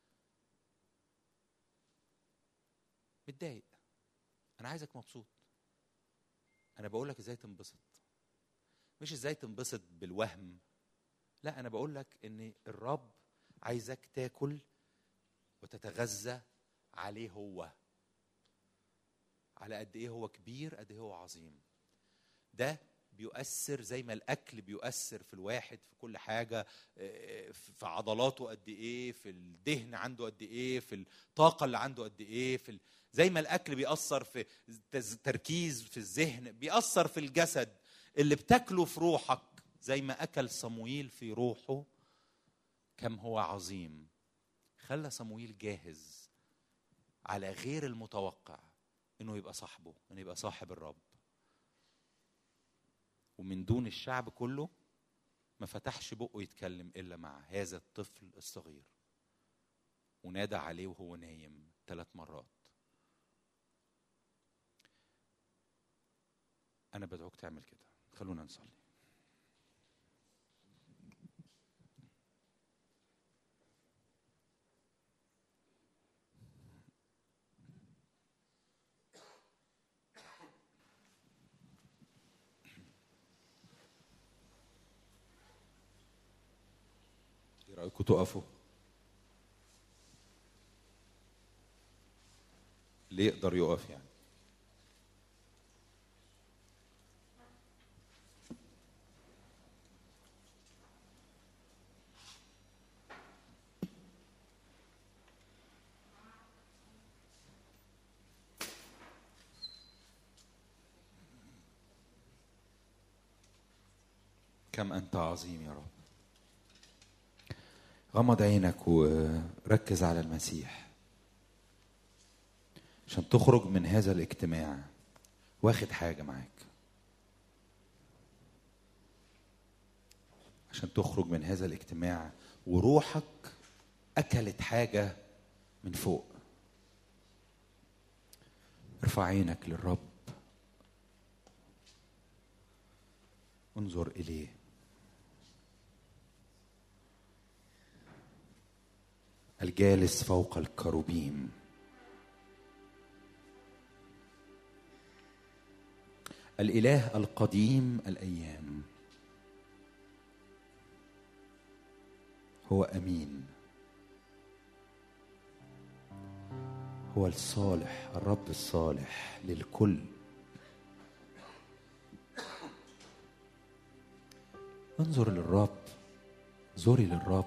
متضايق انا عايزك مبسوط انا بقول لك ازاي تنبسط مش ازاي تنبسط بالوهم لا انا بقول لك ان الرب عايزك تاكل وتتغذى عليه هو على قد ايه هو كبير قد ايه هو عظيم ده بيؤثر زي ما الاكل بيؤثر في الواحد في كل حاجه آه، في عضلاته قد ايه في الدهن عنده قد ايه في الطاقه اللي عنده قد ايه في ال... زي ما الاكل بيأثر في تز- تركيز في الذهن بيأثر في الجسد اللي بتاكله في روحك زي ما اكل صمويل في روحه كم هو عظيم خلى صمويل جاهز على غير المتوقع انه يبقى صاحبه انه يبقى صاحب الرب ومن دون الشعب كله ما فتحش بقه يتكلم الا مع هذا الطفل الصغير ونادى عليه وهو نايم ثلاث مرات انا بدعوك تعمل كده خلونا نصلي ايه رايكم تقفوا اللي يقدر يقف يعني كم انت عظيم يا رب غمض عينك وركز على المسيح عشان تخرج من هذا الاجتماع واخد حاجة معاك عشان تخرج من هذا الاجتماع وروحك أكلت حاجة من فوق ارفع عينك للرب انظر اليه الجالس فوق الكروبيم الاله القديم الايام هو امين هو الصالح الرب الصالح للكل انظر للرب زوري للرب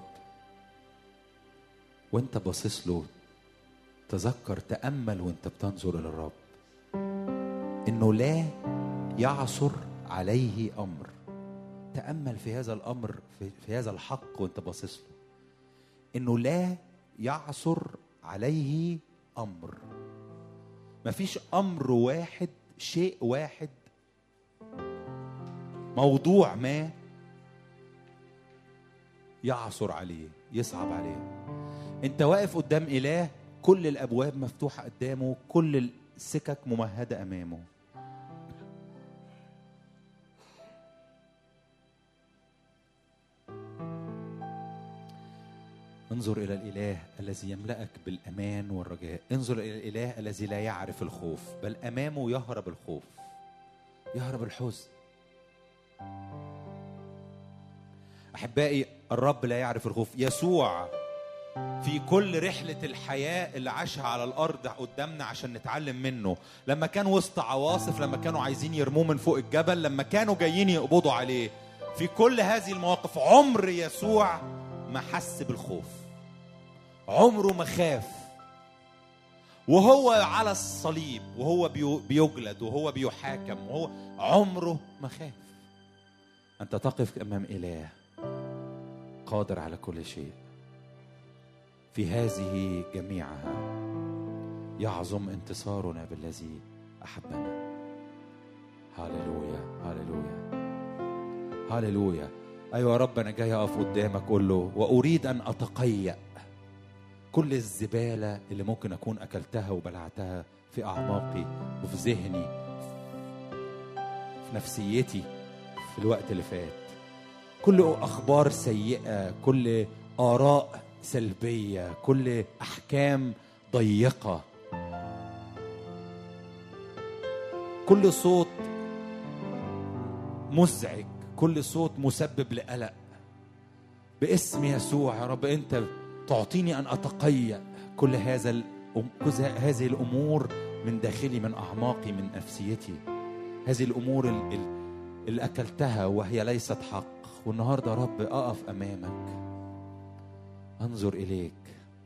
وانت باصص له تذكر تامل وانت بتنظر الى الرب انه لا يعثر عليه امر تامل في هذا الامر في, في هذا الحق وانت باصص له انه لا يعثر عليه امر مفيش امر واحد شيء واحد موضوع ما يعثر عليه يصعب عليه انت واقف قدام اله كل الابواب مفتوحه قدامه كل السكك ممهده امامه انظر الى الاله الذي يملاك بالامان والرجاء انظر الى الاله الذي لا يعرف الخوف بل امامه يهرب الخوف يهرب الحزن احبائي الرب لا يعرف الخوف يسوع في كل رحلة الحياة اللي عاشها على الأرض قدامنا عشان نتعلم منه لما كان وسط عواصف لما كانوا عايزين يرموه من فوق الجبل لما كانوا جايين يقبضوا عليه في كل هذه المواقف عمر يسوع ما حس بالخوف عمره ما خاف وهو على الصليب وهو بيو- بيجلد وهو بيحاكم وهو عمره ما خاف أنت تقف أمام إله قادر على كل شيء في هذه جميعها يعظم انتصارنا بالذي احبنا هللويا هللويا هللويا ايوه يا رب انا جاي اقف قدامك اقول له واريد ان اتقيأ كل الزباله اللي ممكن اكون اكلتها وبلعتها في اعماقي وفي ذهني في نفسيتي في الوقت اللي فات كل اخبار سيئه كل اراء سلبيه كل احكام ضيقه كل صوت مزعج كل صوت مسبب لقلق باسم يسوع يا رب انت تعطيني ان اتقيأ كل هذا الأم- كل هذه الامور من داخلي من اعماقي من نفسيتي هذه الامور ال- ال- اللي اكلتها وهي ليست حق والنهارده يا رب اقف امامك انظر اليك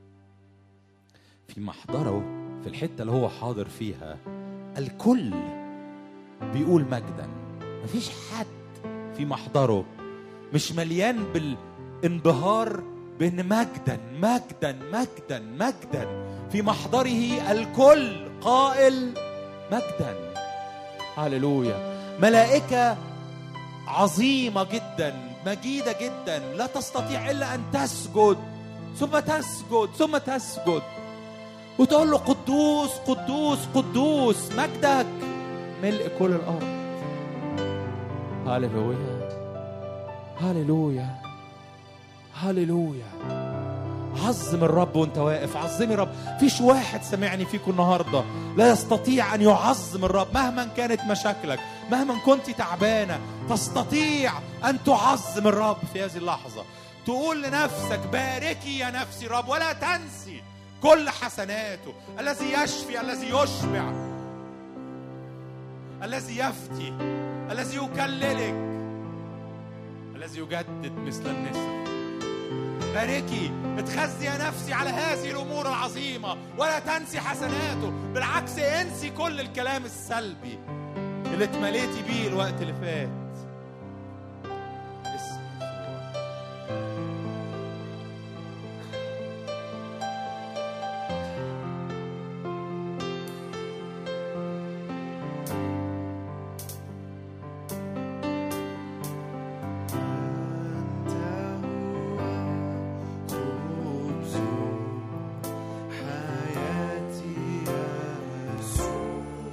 في محضره في الحته اللي هو حاضر فيها الكل بيقول مجدا مفيش حد في محضره مش مليان بالانبهار بان مجدا مجدا مجدا مجدا في محضره الكل قائل مجدا هللويا ملائكه عظيمه جدا مجيده جدا لا تستطيع الا ان تسجد ثم تسجد ثم تسجد وتقول له قدوس قدوس قدوس مجدك ملء كل الارض هللويا هللويا هللويا عظم الرب وانت واقف عظمي الرب فيش واحد سمعني فيكم النهارده لا يستطيع ان يعظم الرب مهما كانت مشاكلك مهما كنت تعبانه تستطيع ان تعظم الرب في هذه اللحظه تقول لنفسك باركي يا نفسي الرب ولا تنسي كل حسناته الذي يشفي الذي يشبع الذي يفتي الذي يكللك الذي يجدد مثل النسر باركي اتخذي يا نفسي على هذه الامور العظيمه ولا تنسي حسناته بالعكس انسي كل الكلام السلبي اللي اتمليتي بيه الوقت اللي فات اسم يسوع. أنت هو خبز حياتي يا يسوع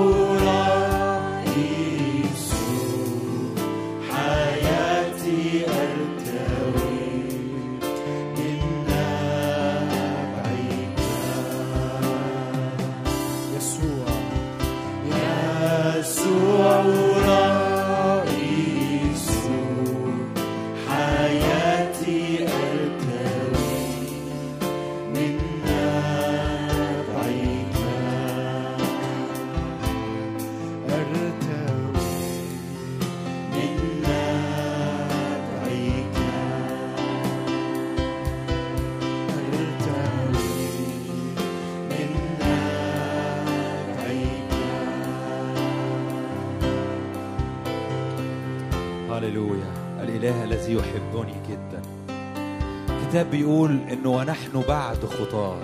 رئيس حياتي أرتوي من نبعك يسوع يسوع رئيس حياتي أرتوي من نبعك ارتوي من نبعك ارتوي من نبعك هللويا الإله الذي يحبني جدا الكتاب بيقول إنه ونحن بعد خطاة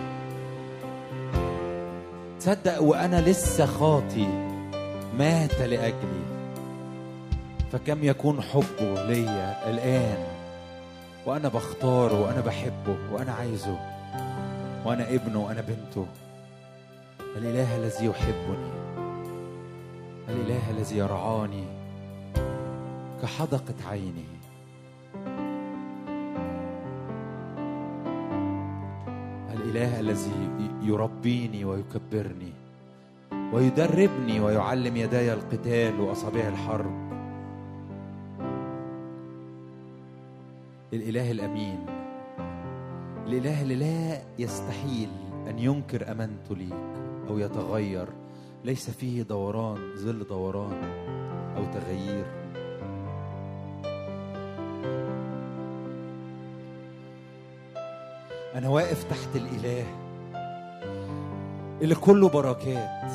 تصدق وأنا لسه خاطي مات لأجلي فكم يكون حبه ليا الآن وأنا بختاره وأنا بحبه وأنا عايزه وأنا ابنه وأنا بنته الإله الذي يحبني الإله الذي يرعاني كحدقة عينه الإله الذي يربيني ويكبرني ويدربني ويعلم يداي القتال وأصابع الحرب الإله الأمين الإله اللي لا يستحيل أن ينكر أمانته ليك أو يتغير ليس فيه دوران ظل دوران أو تغيير أنا واقف تحت الإله اللي كله بركات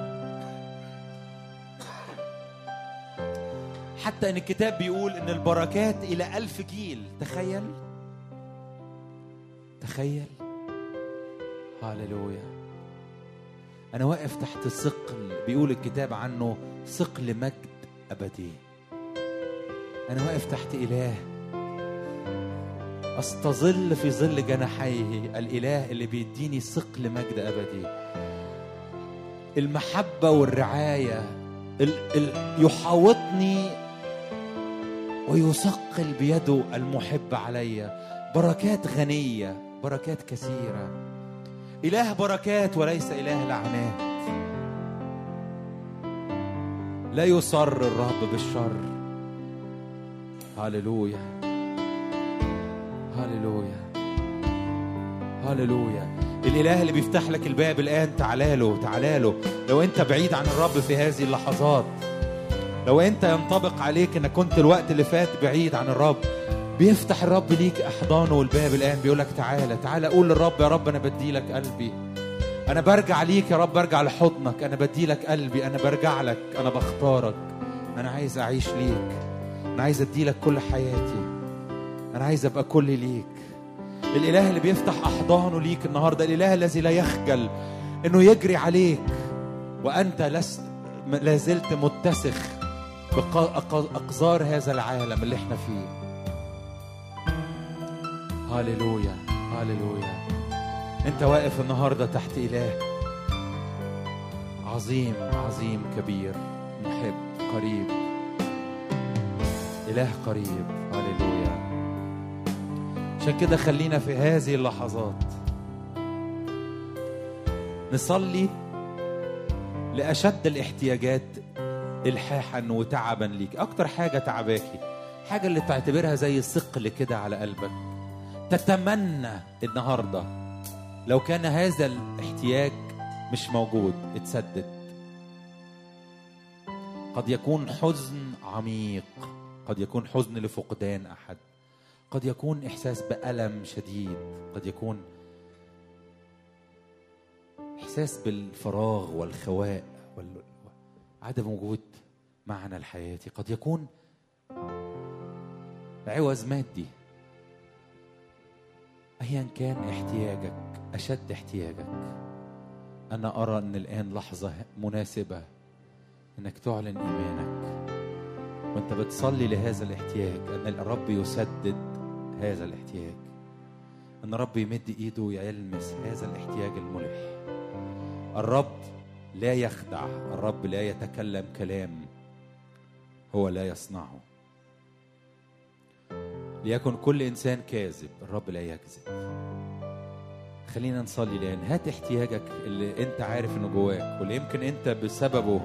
حتى إن الكتاب بيقول إن البركات إلى ألف جيل تخيل تخيل هاللويا أنا واقف تحت ثقل بيقول الكتاب عنه ثقل مجد أبدي أنا واقف تحت إله استظل في ظل جناحيه الاله اللي بيديني ثقل مجد ابدي المحبه والرعايه ال ال يحاوطني ويثقل بيده المحب علي بركات غنيه بركات كثيره اله بركات وليس اله لعنات لا يصر الرب بالشر هللويا هللويا هللويا الاله اللي بيفتح لك الباب الان تعالى له تعالى له لو انت بعيد عن الرب في هذه اللحظات لو انت ينطبق عليك انك كنت الوقت اللي فات بعيد عن الرب بيفتح الرب ليك احضانه والباب الان بيقول لك تعالى تعالى قول للرب يا رب انا بدي لك قلبي انا برجع ليك يا رب برجع لحضنك انا بدي لك قلبي انا برجع لك انا بختارك انا عايز اعيش ليك انا عايز ادي لك كل حياتي انا عايز ابقى كل ليك الاله اللي بيفتح احضانه ليك النهارده الاله الذي لا يخجل انه يجري عليك وانت لست لا زلت متسخ باقذار هذا العالم اللي احنا فيه هاليلويا هاليلويا انت واقف النهارده تحت اله عظيم عظيم كبير محب قريب اله قريب هاليلويا عشان كده خلينا في هذه اللحظات نصلي لأشد الاحتياجات إلحاحا وتعبا ليك أكتر حاجة تعباكي حاجة اللي تعتبرها زي ثقل كده على قلبك تتمنى النهاردة لو كان هذا الاحتياج مش موجود اتسدد قد يكون حزن عميق قد يكون حزن لفقدان أحد قد يكون إحساس بألم شديد قد يكون إحساس بالفراغ والخواء وعدم وجود معنى لحياتي قد يكون عوز مادي ايا كان احتياجك اشد احتياجك انا ارى ان الان لحظه مناسبه انك تعلن ايمانك وانت بتصلي لهذا الاحتياج ان الرب يسدد هذا الاحتياج ان الرب يمد ايده ويلمس هذا الاحتياج الملح الرب لا يخدع الرب لا يتكلم كلام هو لا يصنعه ليكن كل انسان كاذب الرب لا يكذب خلينا نصلي الان هات احتياجك اللي انت عارف انه جواك واللي يمكن انت بسببه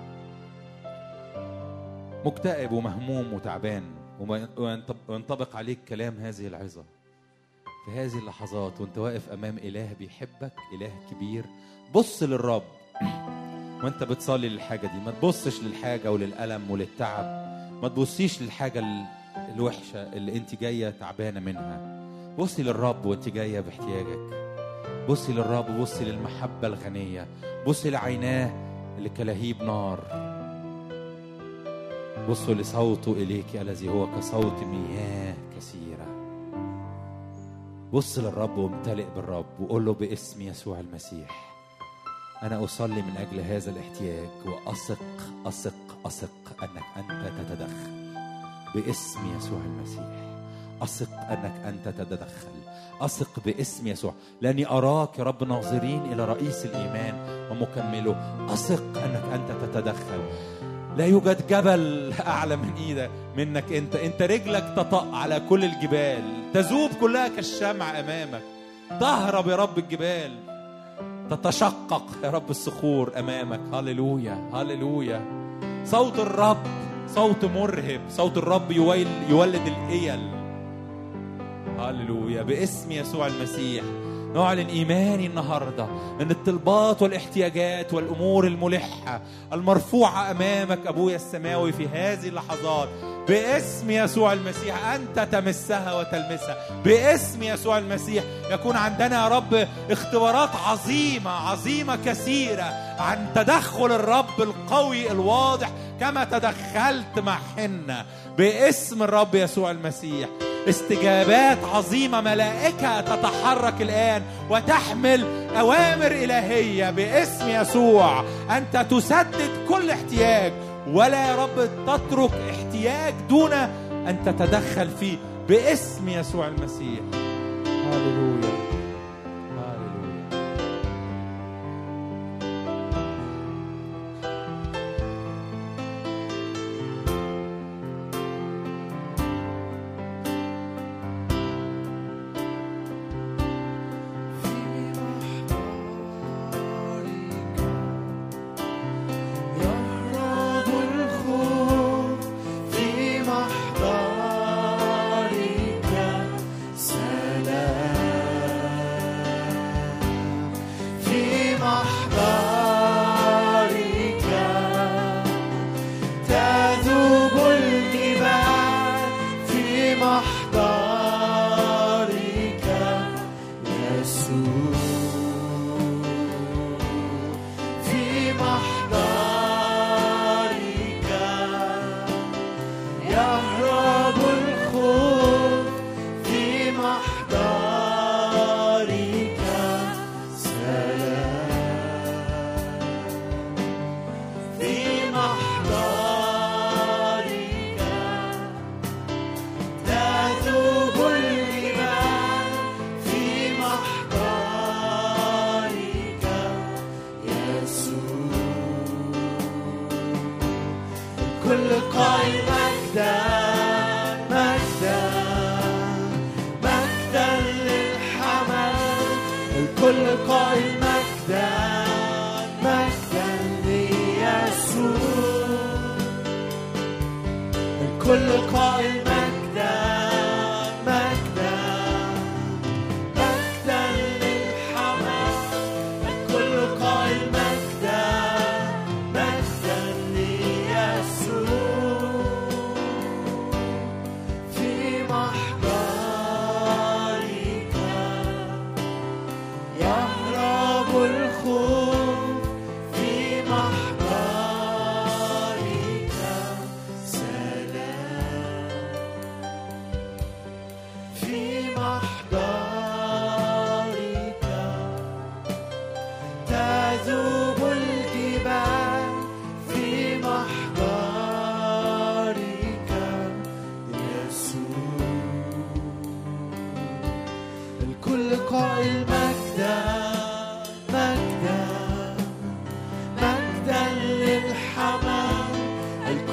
مكتئب ومهموم وتعبان وما- وينطب- وينطبق عليك كلام هذه العظة في هذه اللحظات وانت واقف امام اله بيحبك اله كبير بص للرب وانت بتصلي للحاجة دي ما تبصش للحاجة وللألم وللتعب ما تبصيش للحاجة ال- الوحشة اللي انت جاية تعبانة منها بصي للرب وانت جاية باحتياجك بصي للرب بصي للمحبة الغنية بصي لعيناه اللي كلهيب نار بصوا لصوته إليك الذي هو كصوت مياه كثيرة بص للرب وامتلئ بالرب وقول له باسم يسوع المسيح أنا أصلي من أجل هذا الاحتياج وأثق أثق أثق أنك أنت تتدخل باسم يسوع المسيح أثق أنك أنت تتدخل أثق باسم يسوع لأني أراك يا رب ناظرين إلى رئيس الإيمان ومكمله أثق أنك أنت تتدخل لا يوجد جبل أعلى من إيدك منك أنت أنت رجلك تطأ على كل الجبال تذوب كلها كالشمع أمامك تهرب يا رب الجبال تتشقق يا رب الصخور أمامك هللويا هللويا صوت الرب صوت مرهب صوت الرب يويل يولد الإيل هللويا باسم يسوع المسيح نعلن ايماني النهارده ان الطلبات والاحتياجات والامور الملحه المرفوعه امامك ابويا السماوي في هذه اللحظات باسم يسوع المسيح انت تمسها وتلمسها باسم يسوع المسيح يكون عندنا يا رب اختبارات عظيمه عظيمه كثيره عن تدخل الرب القوي الواضح كما تدخلت مع حنه باسم الرب يسوع المسيح استجابات عظيمة ملائكة تتحرك الآن وتحمل أوامر إلهية باسم يسوع أنت تسدد كل احتياج ولا يا رب تترك احتياج دون أن تتدخل فيه باسم يسوع المسيح هللويا هللويا يهرب الخوف في محضرك سلام في محضرك تذوب الجبال في محضرك يسوع في محضرك يهرب الخوف في محضرك سلام في محضرك تذوب الجبال في محضرك يسوع كل قائل مجدا مجدا مجدا للحمل الكل قائل مجدا مجدا ليسوع الكل قائل مجدا مجدا مجدا للحمل الكل قائل مجدا مجدا ليسوع في محضرك يهرب الخوف في محضرك سلام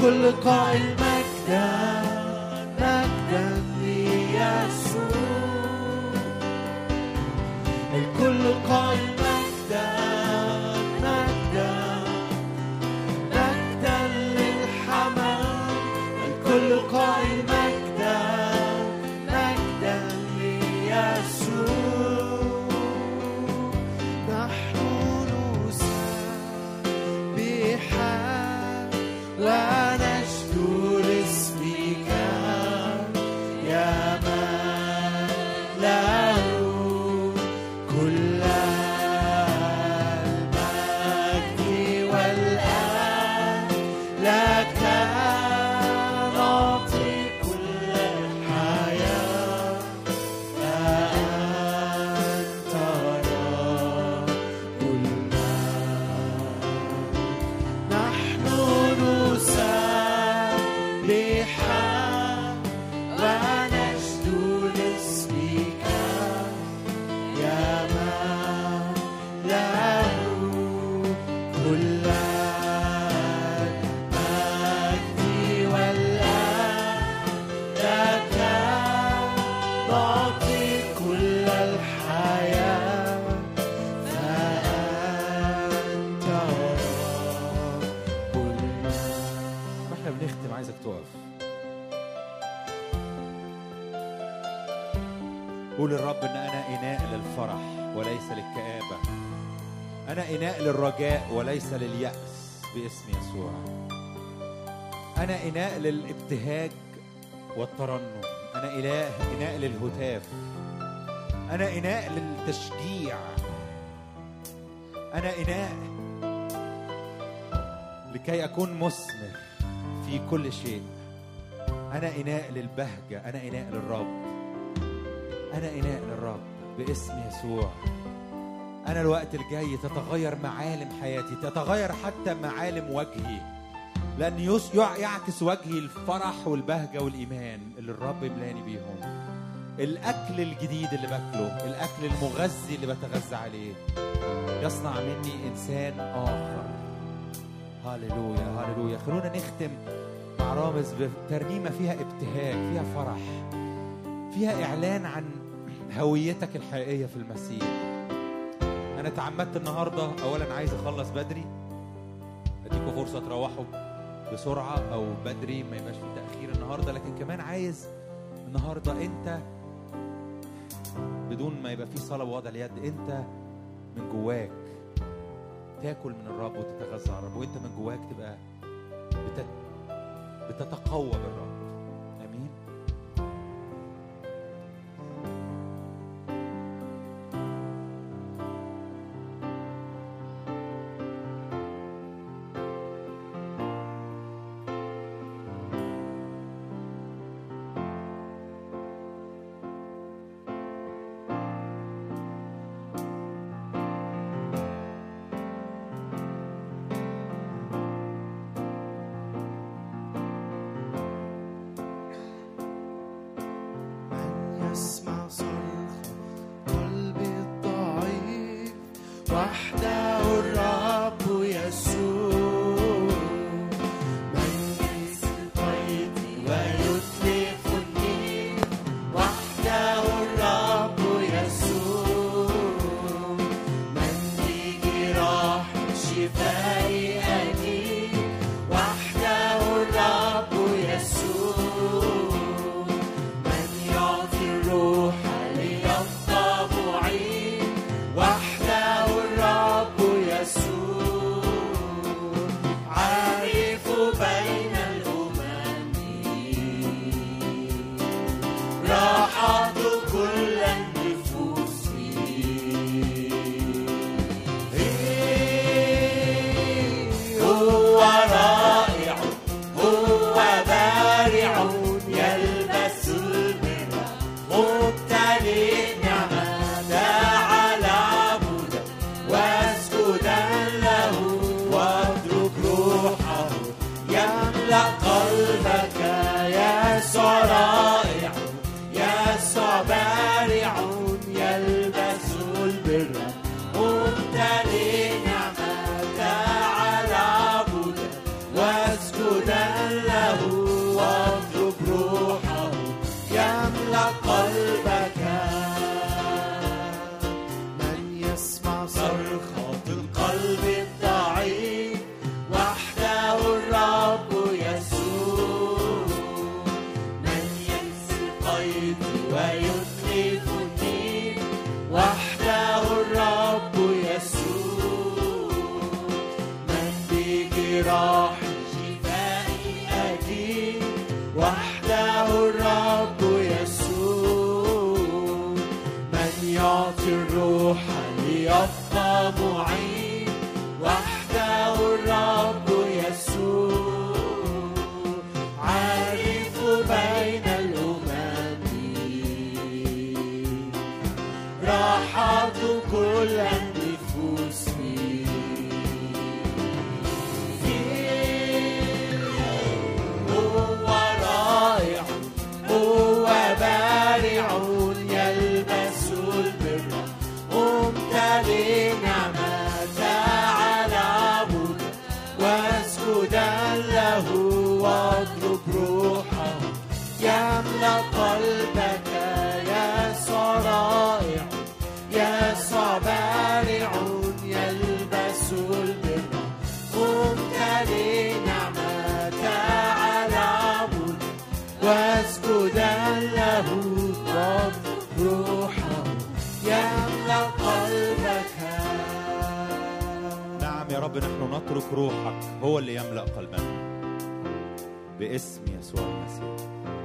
الكل قائل مجدا مجدا ليسوع الكل قائل مجدا مجدا مجدا للحمام الكل قائل مجدا مجدا ليسوع نحن نسبح ونشكر اسمك يا من له كل المجد والآن لك نعطي كل الحياة فأنت رب المجد نحن نسبح ونشدو لاسمك يا من له كل المجد والآن لك نعطي كل الحياة فأنت رب المجد واحنا بنختم عايزك تقف قول للرب ان انا اناء للفرح وليس للكآبة انا اناء للرجاء وليس لليأس باسم يسوع انا اناء للابتهاج والترنم انا اله اناء للهتاف انا اناء للتشجيع انا اناء لكي اكون مثمر في كل شيء انا اناء للبهجه انا اناء للرب انا اناء للرب باسم يسوع انا الوقت الجاي تتغير معالم حياتي تتغير حتى معالم وجهي لان يس- يع- يعكس وجهي الفرح والبهجه والايمان اللي الرب يملاني بيهم الاكل الجديد اللي باكله الاكل المغذي اللي بتغذى عليه يصنع مني انسان اخر هللويا هللويا خلونا نختم مع رامز بترنيمه فيها ابتهاج فيها فرح فيها اعلان عن هويتك الحقيقيه في المسيح انا تعمدت النهارده اولا عايز اخلص بدري اديكم فرصه تروحوا بسرعه او بدري ما يبقاش في تاخير النهارده لكن كمان عايز النهارده انت بدون ما يبقى في صلاه ووضع اليد انت من جواك تاكل من الرب وتتغذى على الرب وانت من جواك تبقى بتت... بتتقوى بالرب امين من يسمع صرخ قلبي الضعيف وحده الرب يسوع من يسقط ويتلف النيل وحده الرب يسوع من بجراح شفائي أجيب وحده الرب يسوع من يعطي الروح ليبقى معين وحده الرب يسوع عارف بين الأمم راحة كل النفوس هو رائع هو بارع يلبس البر مبتلئ نعمة تعال عبدا واسجدا له واترك روحه يملأ قلبك يسوع رائع يسوع بارع يلبس البر مبتلئ نعمة تعال عبدا واسجدا جراحي شفائي أكيد وحده الرب يسوع من يعطي الروح ليبقى معين وحده الرب يسوع عارف بين الأمم راحة كل النفوس هو رائع هو بارع يلبس البر ممتلئ نعمة على عبد واسجدا له واطلب روحه يملأ قلبك يا رائع يا بارع يلبس البر ممتلئ نعمة على عبد واسجدا له واطلب روحه يملأ قلبك نعم يا رب نحن نترك روحك هو اللي يملأ قلبنا باسم يسوع المسيح